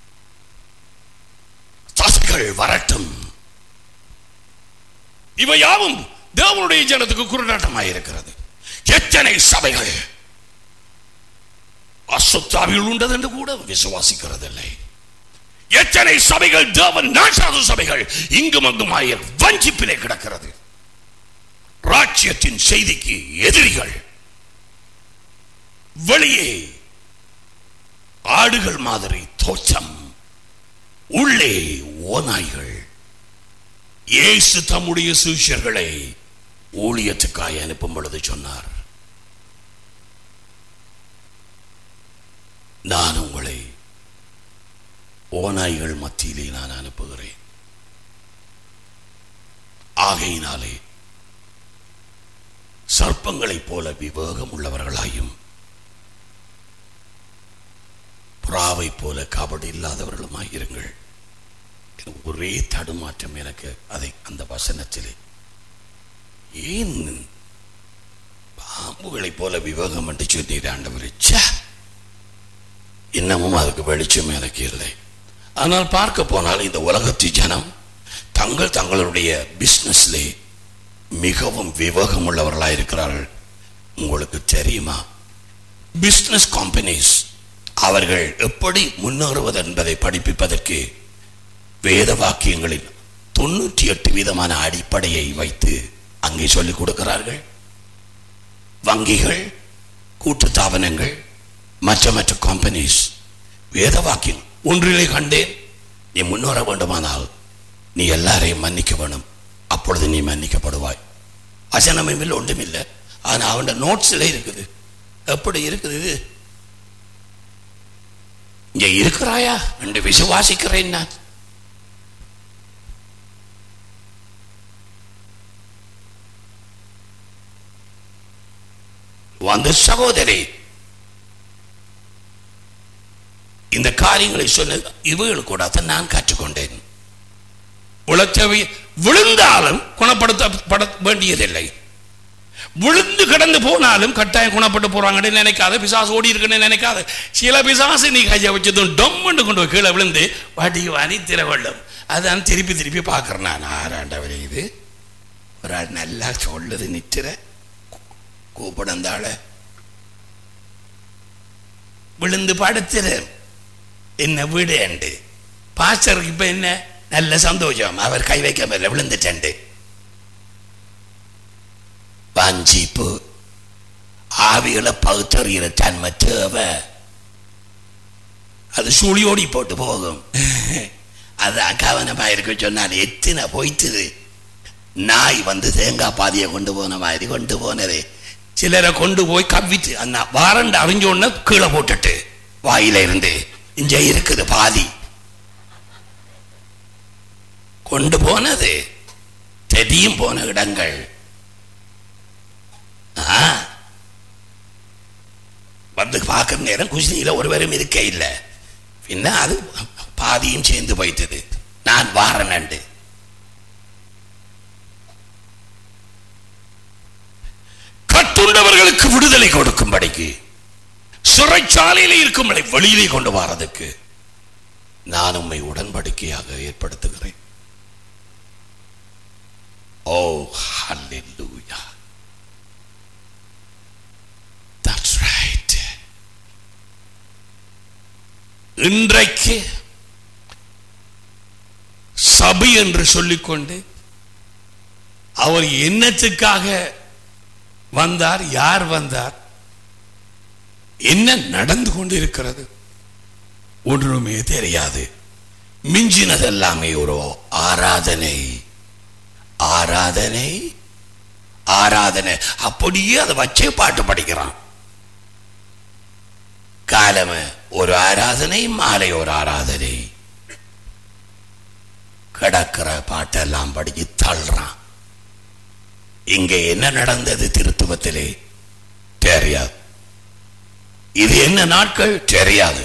தசைகள் வரட்டும் இவை யாவும் தேவனுடைய ஜனத்துக்கு குருநாட்டமாக இருக்கிறது எத்தனை சபைகள் அசுத்தாவிகள் உண்டது என்று கூட விசுவாசிக்கிறதில்லை எத்தனை சபைகள் தேவன் நாசாத சபைகள் இங்கும் அங்குமாய வஞ்சிப்பிலே கிடக்கிறது ராஜ்யத்தின் செய்திக்கு எதிரிகள் வெளியே ஆடுகள் மாதிரி தோற்றம் உள்ளே ஓநாய்கள் இயேசு தம்முடைய சீஷர்களை ஊழியத்துக்காய் அனுப்பும் பொழுது சொன்னார் நான் உங்களை ஓநாய்கள் மத்தியிலே நான் அனுப்புகிறேன் ஆகையினாலே சர்ப்பங்களைப் போல விவேகம் உள்ளவர்களாயும் புறாவை போல கபடி இல்லாதவர்களுமாய் இருங்கள் எனக்கு ஒரே தடுமாற்றம் எனக்கு அதை அந்த வசனத்திலே ஏன் பாம்புகளைப் போல விவேகம் என்று சொன்னீர் ஆண்டவரே ச்சே இன்னமும் அதுக்கு வெளிச்சம் எனக்கு இல்லை ஆனால் பார்க்க போனால் இந்த உலகத்து ஜனம் தங்கள் தங்களுடைய பிசினஸ்லே மிகவும் விவேகம் உள்ளவர்களாக இருக்கிறார்கள் உங்களுக்கு தெரியுமா பிசினஸ் கம்பெனிஸ் அவர்கள் எப்படி முன்னேறுவது என்பதை படிப்பிப்பதற்கு வேத வாக்கியங்களில் தொண்ணூற்றி எட்டு விதமான அடிப்படையை வைத்து அங்கே சொல்லிக் கொடுக்கிறார்கள் வங்கிகள் கூட்டுத்தாபனங்கள் மற்ற மற்ற கம்பெனிஸ் வேத வாக்கியம் ஒன்றிலே கண்டேன் நீ முன்னேற வேண்டுமானால் நீ எல்லாரையும் மன்னிக்க வேணும் அப்பொழுது நீ மன்னிக்கப்படுவாய் வசனமில் ஒன்றுமில்லை ஆனால் அவன் நோட்ஸில் இருக்குது எப்படி இருக்குது இது இங்க இருக்கிறாயா என்று விசுவாசிக்கிறேன் நான் வந்த சகோதரி இந்த காரியங்களை சொன்ன இவைகள் கூட நான் கற்றுக்கொண்டேன் உளச்சவை விழுந்தாலும் குணப்படுத்தப்பட வேண்டியதில்லை விழுந்து கிடந்து போனாலும் கட்டாயம் குணப்பட்டு போறாங்கன்னு நினைக்காத பிசாசு ஓடி இருக்குன்னு நினைக்காத சில பிசாசு நீ கையை வச்சதும் டொம்முன்னு கொண்டு போய் கீழே விழுந்து வடி வாரி திரவள்ளும் அதான் திருப்பி திருப்பி பார்க்கறேன் நான் ஆறாண்டவரே இது ஒரு ஆள் நல்லா சொல்லுது நிற்கிற கூப்பிடந்தாள விழுந்து படுத்துற என்ன வீடு அண்டு பாஸ்டருக்கு இப்ப என்ன நல்ல சந்தோஷம் அவர் கை வைக்க முடியல விழுந்துட்டண்டு வஞ்சிப்பு ஆவிகளை பகுத்தறிகிற தன்மை தேவை அது சுழியோடி போட்டு போகும் அதான் கவனமா இருக்க சொன்னால் எத்தனை போய்த்துது நாய் வந்து தேங்காய் பாதியை கொண்டு போன மாதிரி கொண்டு போனது சிலரை கொண்டு போய் கவ்விட்டு அந்த வாரண்டு அறிஞ்ச உடனே கீழே போட்டுட்டு வாயில இருந்து இங்க இருக்குது பாதி கொண்டு போனது தெரியும் போன இடங்கள் ஆ. வந்து பார்க்குற நேரம் குசினியில் ஒருவரும் இருக்க இல்லை பின்ன அது பாதியும் சேர்ந்து போய்த்தது நான் வாரனண்டு கட்டுண்டவர்களுக்கு விடுதலை கொடுக்கும்படிக்கு சிறைச்சாலையிலே இருக்கும்படி வெளியிலே கொண்டு வாரதுக்கு நான் உம்மை உடன்படிக்கையாக ஏற்படுத்துகிறேன் ஓ ஹalleluya That's right. இன்றைக்கு சபை என்று சொல்லிக்கொண்டு அவர் என்னத்துக்காக வந்தார் யார் வந்தார் என்ன நடந்து கொண்டு இருக்கிறது ஒன்றுமே தெரியாது மிஞ்சினது எல்லாமே ஒரு ஆராதனை ஆராதனை ஆராதனை அப்படியே அதை வச்சே பாட்டு படிக்கிறான் காலம ஒரு ஆராதனை மாலை ஒரு ஆராதனை கிடக்கிற பாட்டெல்லாம் படிச்சு தள்ளுறான் இங்க என்ன நடந்தது திருத்துவத்திலே தெரியாது இது என்ன நாட்கள் தெரியாது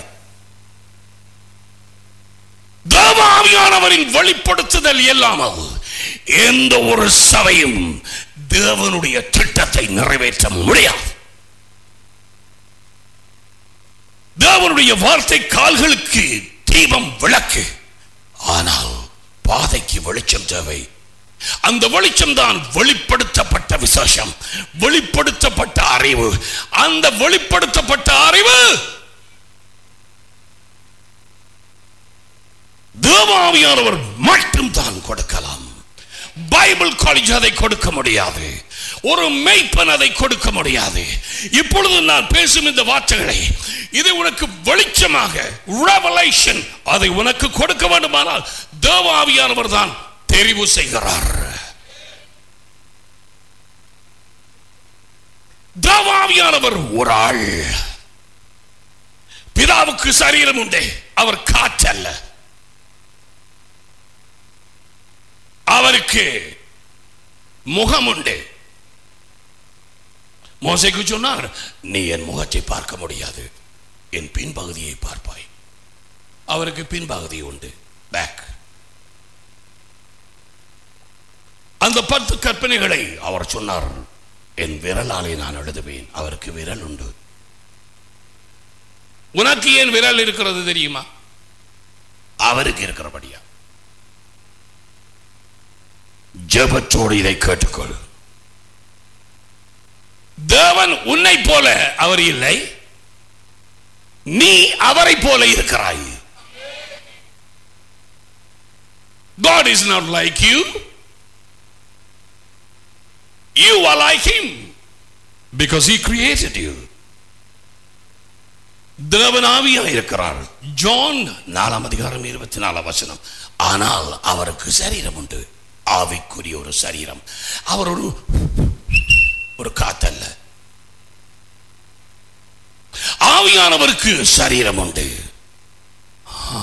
தேவாவியானவரின் வெளிப்படுத்துதல் இல்லாமல் எந்த ஒரு சபையும் தேவனுடைய திட்டத்தை நிறைவேற்ற முடியாது தேவனுடைய வார்த்தை கால்களுக்கு தீபம் விளக்கு ஆனால் பாதைக்கு வெளிச்சம் தேவை அந்த வெளிச்சம் தான் வெளிப்படுத்தப்பட்ட விசேஷம் வெளிப்படுத்தப்பட்ட அறிவு அந்த வெளிப்படுத்தப்பட்ட அறிவு தேவாவியானவர் மட்டும் தான் கொடுக்கலாம் பைபிள் காலேஜ் அதை கொடுக்க முடியாது ஒரு மெய்ப்பன் அதை கொடுக்க முடியாது இப்பொழுது நான் பேசும் இந்த வார்த்தைகளை இது உனக்கு வெளிச்சமாக ரெவலேஷன் அதை உனக்கு கொடுக்க வேண்டுமானால் தேவாவியானவர் தான் தெரிவு செய்கிறார் தேவாவியானவர் ஒரு ஆள் பிதாவுக்கு சரீரம் உண்டு அவர் காற்றல்ல அவருக்கு முகம் உண்டு மோசைக்கு சொன்னார் நீ என் முகத்தை பார்க்க முடியாது என் பின்பகுதியை பார்ப்பாய் அவருக்கு பின்பகுதி உண்டு பேக் அந்த பத்து கற்பனைகளை அவர் சொன்னார் என் விரலாலே நான் எழுதுவேன் அவருக்கு விரல் உண்டு உனக்கு ஏன் விரல் இருக்கிறது தெரியுமா அவருக்கு இருக்கிறபடியா ஜெபத்தோடு இதை கேட்டுக்கொள் தேவன் உன்னை போல அவர் இல்லை நீ அவரை போல இருக்கிறாய் God is not like you. You are like him because he created you. தேவன் ஆவியாக இருக்கிறார் ஜான் நாலாம் அதிகாரம் இருபத்தி நாலாம் வசனம் ஆனால் அவருக்கு சரீரம் உண்டு ஆவிக்குரிய ஒரு சரீரம் அவர் ஒரு ஒரு காத்தல்ல ஆவியானவருக்கு சரீரம் உண்டு ஆ?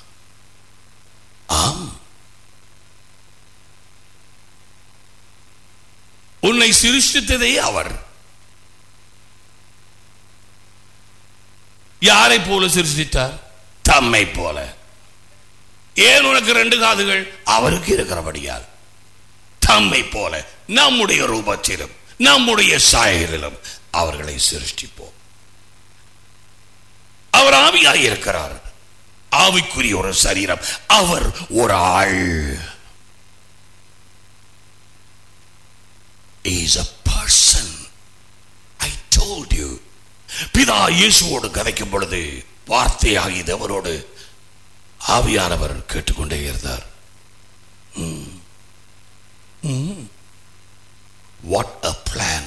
ஆம் உன்னை சிருஷ்டித்ததே அவர் யாரை போல சிருஷ்டித்தார் தம்மை போல ஏன் உனக்கு ரெண்டு காதுகள் அவருக்கு இருக்கிறபடியால் தம்மை போல நம்முடைய ரூபத்திலும் நம்முடைய சாயலிலும் அவர்களை சிருஷ்டிப்போம் அவர் ஆவியாய் இருக்கிறார் ஆவிக்குரிய ஒரு சரீரம் அவர் ஒரு ஆள் is a person I told you பிதா இயேசுவோடு கதைக்கும் பொழுது வார்த்தையாகி தேவனோடு ஆவியானவர் கேட்டுக்கொண்டே இருந்தார் வாட் அ பிளான்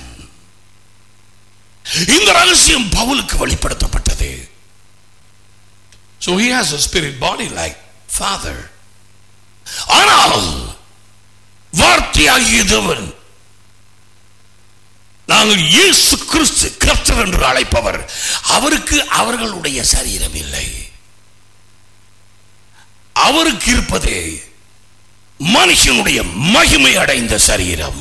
இந்த ரகசியம் பவுலுக்கு வெளிப்படுத்தப்பட்டது So he has a spirit body like father. ஆனால் வார்த்தையாகிய தேவன் நாங்கள் இயேசு கிறிஸ்து கர்த்தர் என்று அழைப்பவர் அவருக்கு அவர்களுடைய சரீரம் இல்லை அவருக்கு இருப்பதே மனுஷனுடைய மகிமை அடைந்த சரீரம்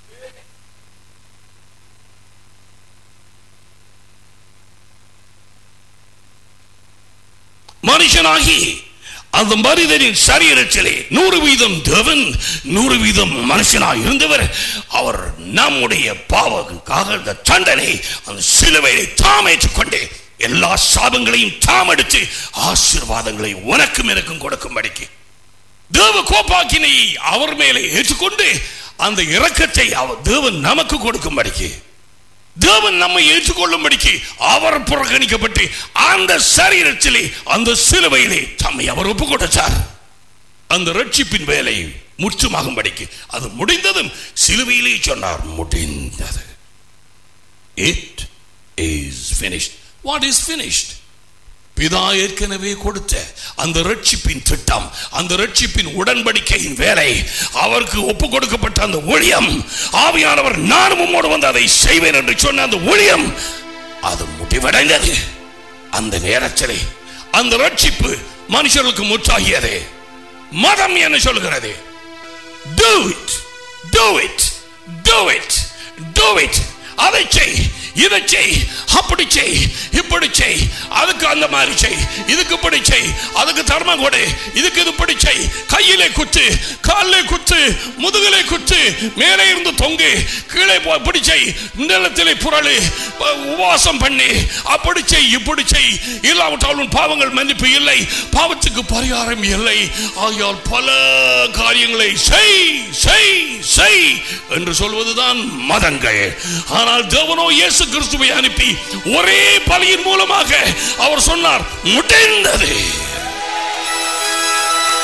மனுஷனாகி அந்த மனிதனின் சரீரத்திலே நூறு வீதம் தேவன் நூறு வீதம் மனுஷனாய் இருந்தவர் அவர் நம்முடைய பாவத்துக்காக அந்த தண்டனை அந்த சிலுவையை தாம் ஏற்றுக்கொண்டு எல்லா சாபங்களையும் தாம் எடுத்து ஆசீர்வாதங்களை உனக்கும் எனக்கும் கொடுக்கும்படிக்கு தேவ கோப்பாக்கினை அவர் மேலே ஏற்றுக்கொண்டு அந்த இரக்கத்தை அவர் தேவன் நமக்கு கொடுக்கும்படிக்கு தேவன் நம்மை ஏற்றுக்கொள்ளும்படிக்கு அவர் புறக்கணிக்கப்பட்டு அந்த சரீரத்திலே அந்த சிலுவையிலே தம்மை அவர் ஒப்பு கொடுத்தார் அந்த ரட்சிப்பின் வேலை முற்றுமாகும்படிக்கு அது முடிந்ததும் சிலுவையிலே சொன்னார் முடிந்தது it is finished what is finished பிதா ஏற்கனவே கொடுத்த அந்த ரட்சிப்பின் திட்டம் அந்த ரட்சிப்பின் உடன்படிக்கையின் வேலை அவருக்கு ஒப்பு கொடுக்கப்பட்ட அந்த ஊழியம் ஆவியானவர் நானும் உம்மோடு வந்து அதை செய்வேன் என்று சொன்ன அந்த ஊழியம் அது முடிவடைந்தது அந்த நேரத்திலே அந்த ரட்சிப்பு மனுஷர்களுக்கு முற்றாகியது மதம் என்ன சொல்கிறது do it do it do it do it அதை செய் இதை செய் அப்படி செய் இப்படி செய் அதுக்கு அந்த மாதிரி செய் இதுக்கு இப்படி செய் அதுக்கு தர்மம் கொடு இதுக்கு இது இப்படி செய் கையிலே குத்து காலிலே குத்து முதுகிலே குத்து மேலே இருந்து தொங்கு கீழே போ இப்படி செய் நிலத்திலே புரளு உ- உபவாசம் பண்ணி அப்படி செய் இப்படி செய் இல்லாவிட்டால் உன் பாவங்கள் மன்னிப்பு இல்லை பாவத்துக்கு பரிகாரம் இல்லை ஆகையால் பல காரியங்களை செய் செய் செய் என்று சொல்வதுதான் மதங்கள் ஆனால் தேவனோ இயேசு கிறிஸ்துவை அனுப்பி ஒரே பலியின் மூலமாக அவர் சொன்னார் முடிந்தது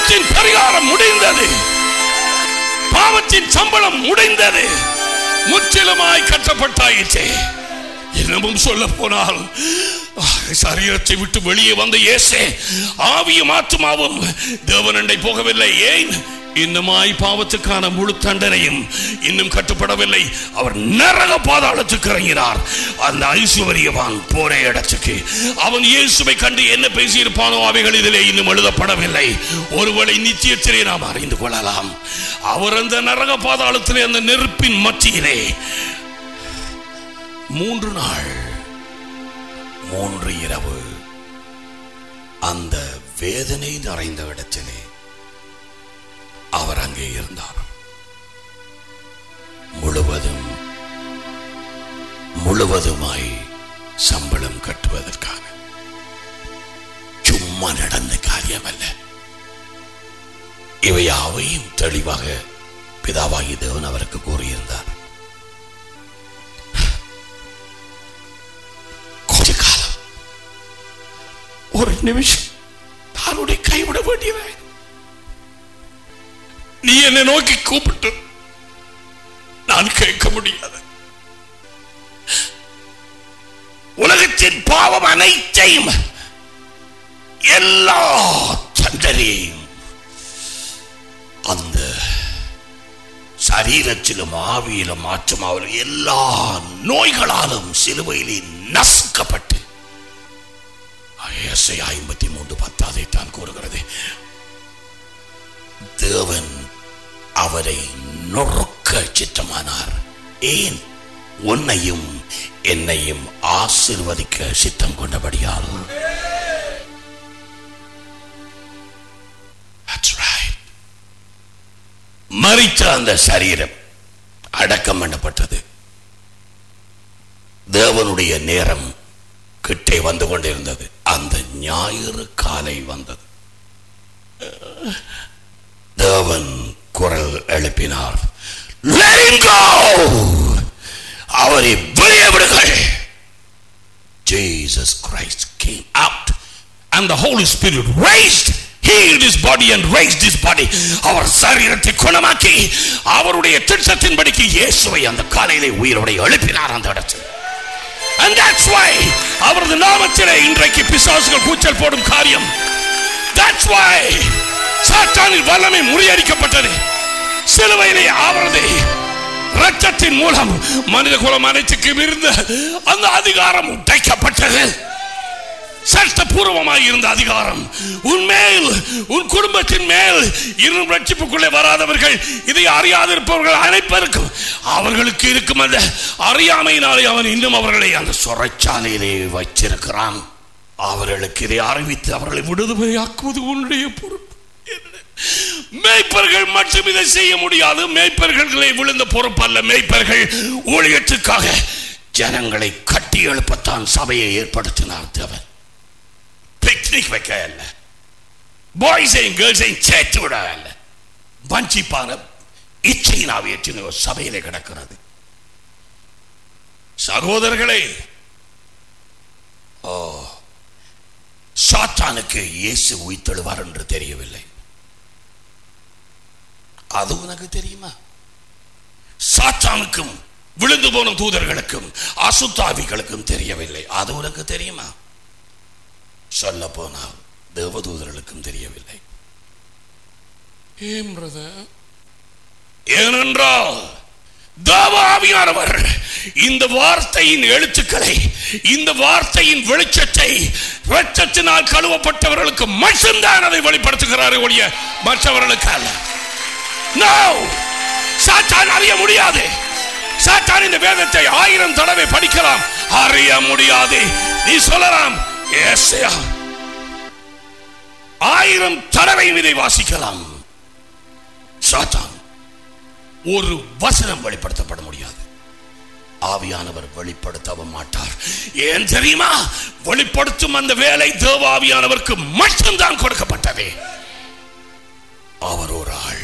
பாவத்தின் பரிகாரம் முடிந்தது பாவத்தின் சம்பளம் முடிந்தது முற்றிலுமாய் கட்டப்பட்டாயிற்றே இன்னமும் சொல்ல போனால் சரீரத்தை விட்டு வெளியே வந்த இயேசே ஆவியும் ஆத்மாவும் தேவனண்டை போகவில்லை ஏன் இன்னுமாய் பாவத்துக்கான முழு தண்டனையும் இன்னும் கட்டுப்படவில்லை அவர் நரக பாதாளத்துக்கு இறங்கினார் அந்த ஐஸ்வர்யவான் போரே இடத்துக்கு அவன் இயேசுவை கண்டு என்ன பேசியிருப்பானோ அவைகள் இதிலே இன்னும் எழுதப்படவில்லை ஒருவேளை நித்தியத்திலே நாம் அறிந்து கொள்ளலாம் அவர் அந்த நரக பாதாளத்திலே அந்த நெருப்பின் மத்தியிலே மூன்று நாள் மூன்று இரவு அந்த வேதனை நிறைந்த இடத்திலே அவர் அங்கே இருந்தார் முழுவதும் முழுவதுமாய் சம்பளம் கட்டுவதற்காக சும்மா நடந்த காரியம் அல்ல இவை யாவையும் தெளிவாக பிதாவாகி தேவன் அவருக்கு கூறியிருந்தார் கொஞ்ச காலம் ஒரு நிமிஷம் தானுடைய கைவிட வேண்டியவை நீ என்னை நோக்கி கூப்பிட்டு நான் கேட்க முடியாது உலகத்தின் பாவம் அனைத்தையும் எல்லா தண்டனையும் அந்த சரீரத்திலும் ஆவியிலும் ஆத்மாவிலும் எல்லா நோய்களாலும் சிலுவையிலே நசுக்கப்பட்டு ஐஎஸ்ஐ ஐம்பத்தி மூன்று பத்தாதை தான் கூறுகிறது தேவன் அவரை நொறுக்க சித்தமானார் ஏன் உன்னையும் என்னையும் ஆசிர்வதிக்க சித்தம் கொண்டபடியால் That's right. மரித்த அந்த சரீரம் அடக்கம் பண்ணப்பட்டது தேவனுடைய நேரம் கிட்டே வந்து கொண்டிருந்தது அந்த ஞாயிறு காலை வந்தது தேவன் குரல் எழுப்பினார் Let him go! அவரை வெளியே விடுங்கள் Jesus Christ came out and the Holy Spirit raised healed his body and raised his body அவர் சரீரத்தை குணமாக்கி அவருடைய திட்டத்தின்படிக்கு இயேசுவை அந்த காலையிலே உயிரோட எழுப்பினார் அந்த இடத்தில் and that's why அவரது நாமத்திலே இன்றைக்கு பிசாசுகள் கூச்சல் போடும் காரியம் that's why சாத்தானின் வல்லமை முறியடிக்கப்பட்டது சிலுவையிலே அவரது ரத்தத்தின் மூலம் மனித குலம் அனைத்துக்கும் இருந்த அந்த அதிகாரம் உடைக்கப்பட்டது சட்டபூர்வமாக இருந்த அதிகாரம் உன் மேல் உன் குடும்பத்தின் மேல் இன்னும் ரட்சிப்புக்குள்ளே வராதவர்கள் இதை அறியாதிருப்பவர்கள் அனைப்பருக்கும் அவர்களுக்கு இருக்கும் அந்த அறியாமையினாலே அவன் இன்னும் அவர்களை அந்த சொரச்சாலையிலே வச்சிருக்கிறான் அவர்களுக்கு இதை அறிவித்து அவர்களை விடுதலையாக்குவது உன்னுடைய பொறுப்பு மேய்ப்பர்கள் மட்டும் இதை செய்ய முடியாது மேய்ப்பர்களை விழுந்த பொறுப்பல்ல மேய்ப்பர்கள் ஊழியத்துக்காக ஜனங்களை கட்டி எழுப்பத்தான் சபையை ஏற்படுத்தினார் தேவன் பிக்னிக் வைக்க அல்ல பாய்ஸையும் கேர்ள்ஸையும் சேர்த்து விட அல்ல வஞ்சிப்பான இச்சையின் ஆவியற்றின ஒரு சபையிலே கிடக்கிறது சகோதரர்களே ஓ சாத்தானுக்கு இயேசு உயிர்த்தெழுவார் என்று தெரியவில்லை அது உனக்கு தெரியுமா சாத்தானுக்கும் விழுந்து போன தூதர்களுக்கும் அசுத்தாவிகளுக்கும் தெரியவில்லை அது உனக்கு தெரியுமா சொல்ல போனால் தேவதூதர்களுக்கும் தெரியவில்லை ஏன் பிரதர் ஏனென்றால் தேவாவியானவர் இந்த வார்த்தையின் எழுத்துக்களை இந்த வார்த்தையின் வெளிச்சத்தை வெச்சத்தினால் கழுவப்பட்டவர்களுக்கு மட்டும்தான் அதை வெளிப்படுத்துகிறாரே ஒழிய மற்றவர்களுக்கு அல்ல No! சாத்தான் அறிய முடியாது சாத்தான் இந்த வேதத்தை ஆயிரம் தடவை படிக்கலாம் அறிய முடியாது நீ சொல்லலாம் ஏசையா ஆயிரம் தடவை இதை வாசிக்கலாம் சாத்தான் ஒரு வசனம் வெளிப்படுத்தப்பட முடியாது ஆவியானவர் வெளிப்படுத்தவும் மாட்டார் ஏன் தெரியுமா வெளிப்படுத்தும் அந்த வேலை தேவ ஆவியானவருக்கு மட்டும்தான் கொடுக்கப்பட்டது அவர் ஒரு ஆள்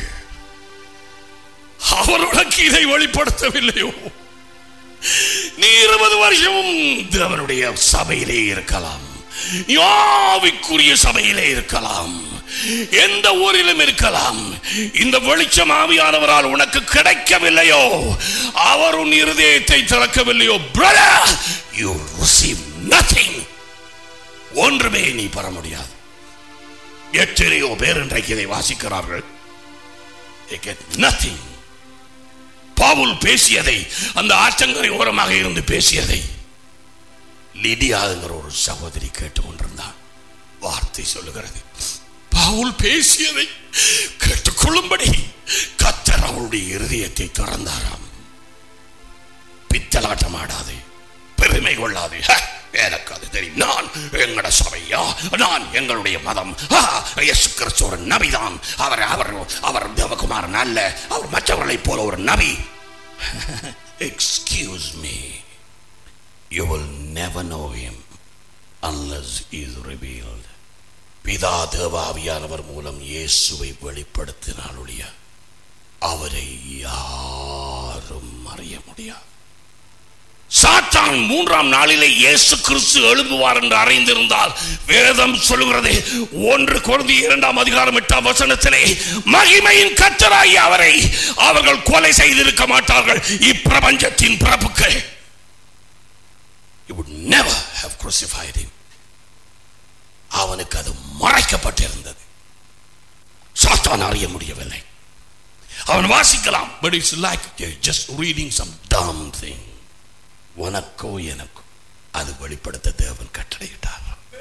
அவர் உனக்கு இதை வெளிப்படுத்தவில்லையோ நீ இருபது வருஷமும் தேவனுடைய சபையிலே இருக்கலாம் யாவிக்குரிய சபையிலே இருக்கலாம் எந்த ஊரிலும் இருக்கலாம் இந்த வெளிச்சம் ஆவியானவரால் உனக்கு கிடைக்கவில்லையோ அவர் உன் இருதயத்தை திறக்கவில்லையோ brother you receive nothing ஒன்றுமே நீ பெற முடியாது எத்தனையோ பேர் இன்றைக்கு இதை வாசிக்கிறார்கள் they get nothing பவுல் பேசியதை அந்த ஆற்றங்கரை ஓரமாக இருந்து பேசியதை லிடியாங்கிற ஒரு சகோதரி கேட்டுக் கொண்டிருந்தார் வார்த்தை சொல்லுகிறது பவுல் பேசியதை கேட்டுக்கொள்ளும்படி கத்தர் அவளுடைய இருதயத்தை திறந்தாராம் பித்தலாட்டம் ஆடாதே பெருமை கொள்ளாதே "ஹ, எனக்கு அது தெரியும் நான் எங்கட சபையா நான் எங்களுடைய மதம் ஆ, இயேசு கிறிஸ்து ஒரு நபிதான் அவர் அவர் அவர் தேவகுமாரன் அல்ல அவர் மற்றவர்களைப் போல ஒரு நபி excuse me you will never know him unless he is revealed பிதா தேவாவியானவர் மூலம் இயேசுவை வெளிப்படுத்தினாலுடைய அவரை யாரும் அறிய முடியாது சாத்தான் மூன்றாம் நாளிலே இயேசு கிறிஸ்து எழும்புவார் என்று அறிந்திருந்தால் வேதம் சொல்லுகிறது ஒன்று குழந்தை இரண்டாம் அதிகாரம் எட்டாம் வசனத்திலே மகிமையின் கத்தராகி அவரை அவர்கள் கொலை செய்திருக்க மாட்டார்கள் இப்பிரபஞ்சத்தின் பிறப்புக்கு You would never have crucified him. அவனுக்கு அது மறைக்கப்பட்டிருந்தது சாத்தான் அறிய முடியவில்லை அவன் வாசிக்கலாம் but it's like just reading some dumb thing உனக்கோ எனக்கோ அது வெளிப்படுத்த தேவன் கட்டளையிட்டார்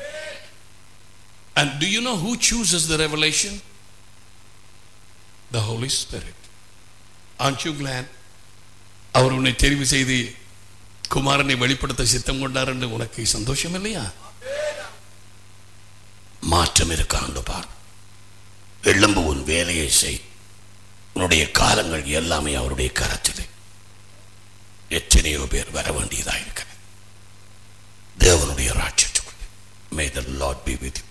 And do you know who chooses the revelation? The Holy Spirit. Aren't you glad? அவர் உன்னை தெரிவு செய்து குமாரனை வெளிப்படுத்த சித்தம் கொண்டார் என்று உனக்கு சந்தோஷம் இல்லையா மாற்றம் இருக்காண்டு பார் எழும்பு உன் வேலையை செய் உன்னுடைய காலங்கள் எல்லாமே அவருடைய கரத்திலே எத்தனையோ பேர் வர வேண்டியதாக இருக்கிறது தேவனுடைய ராட்சத்துக்குள்ளே may the lord be with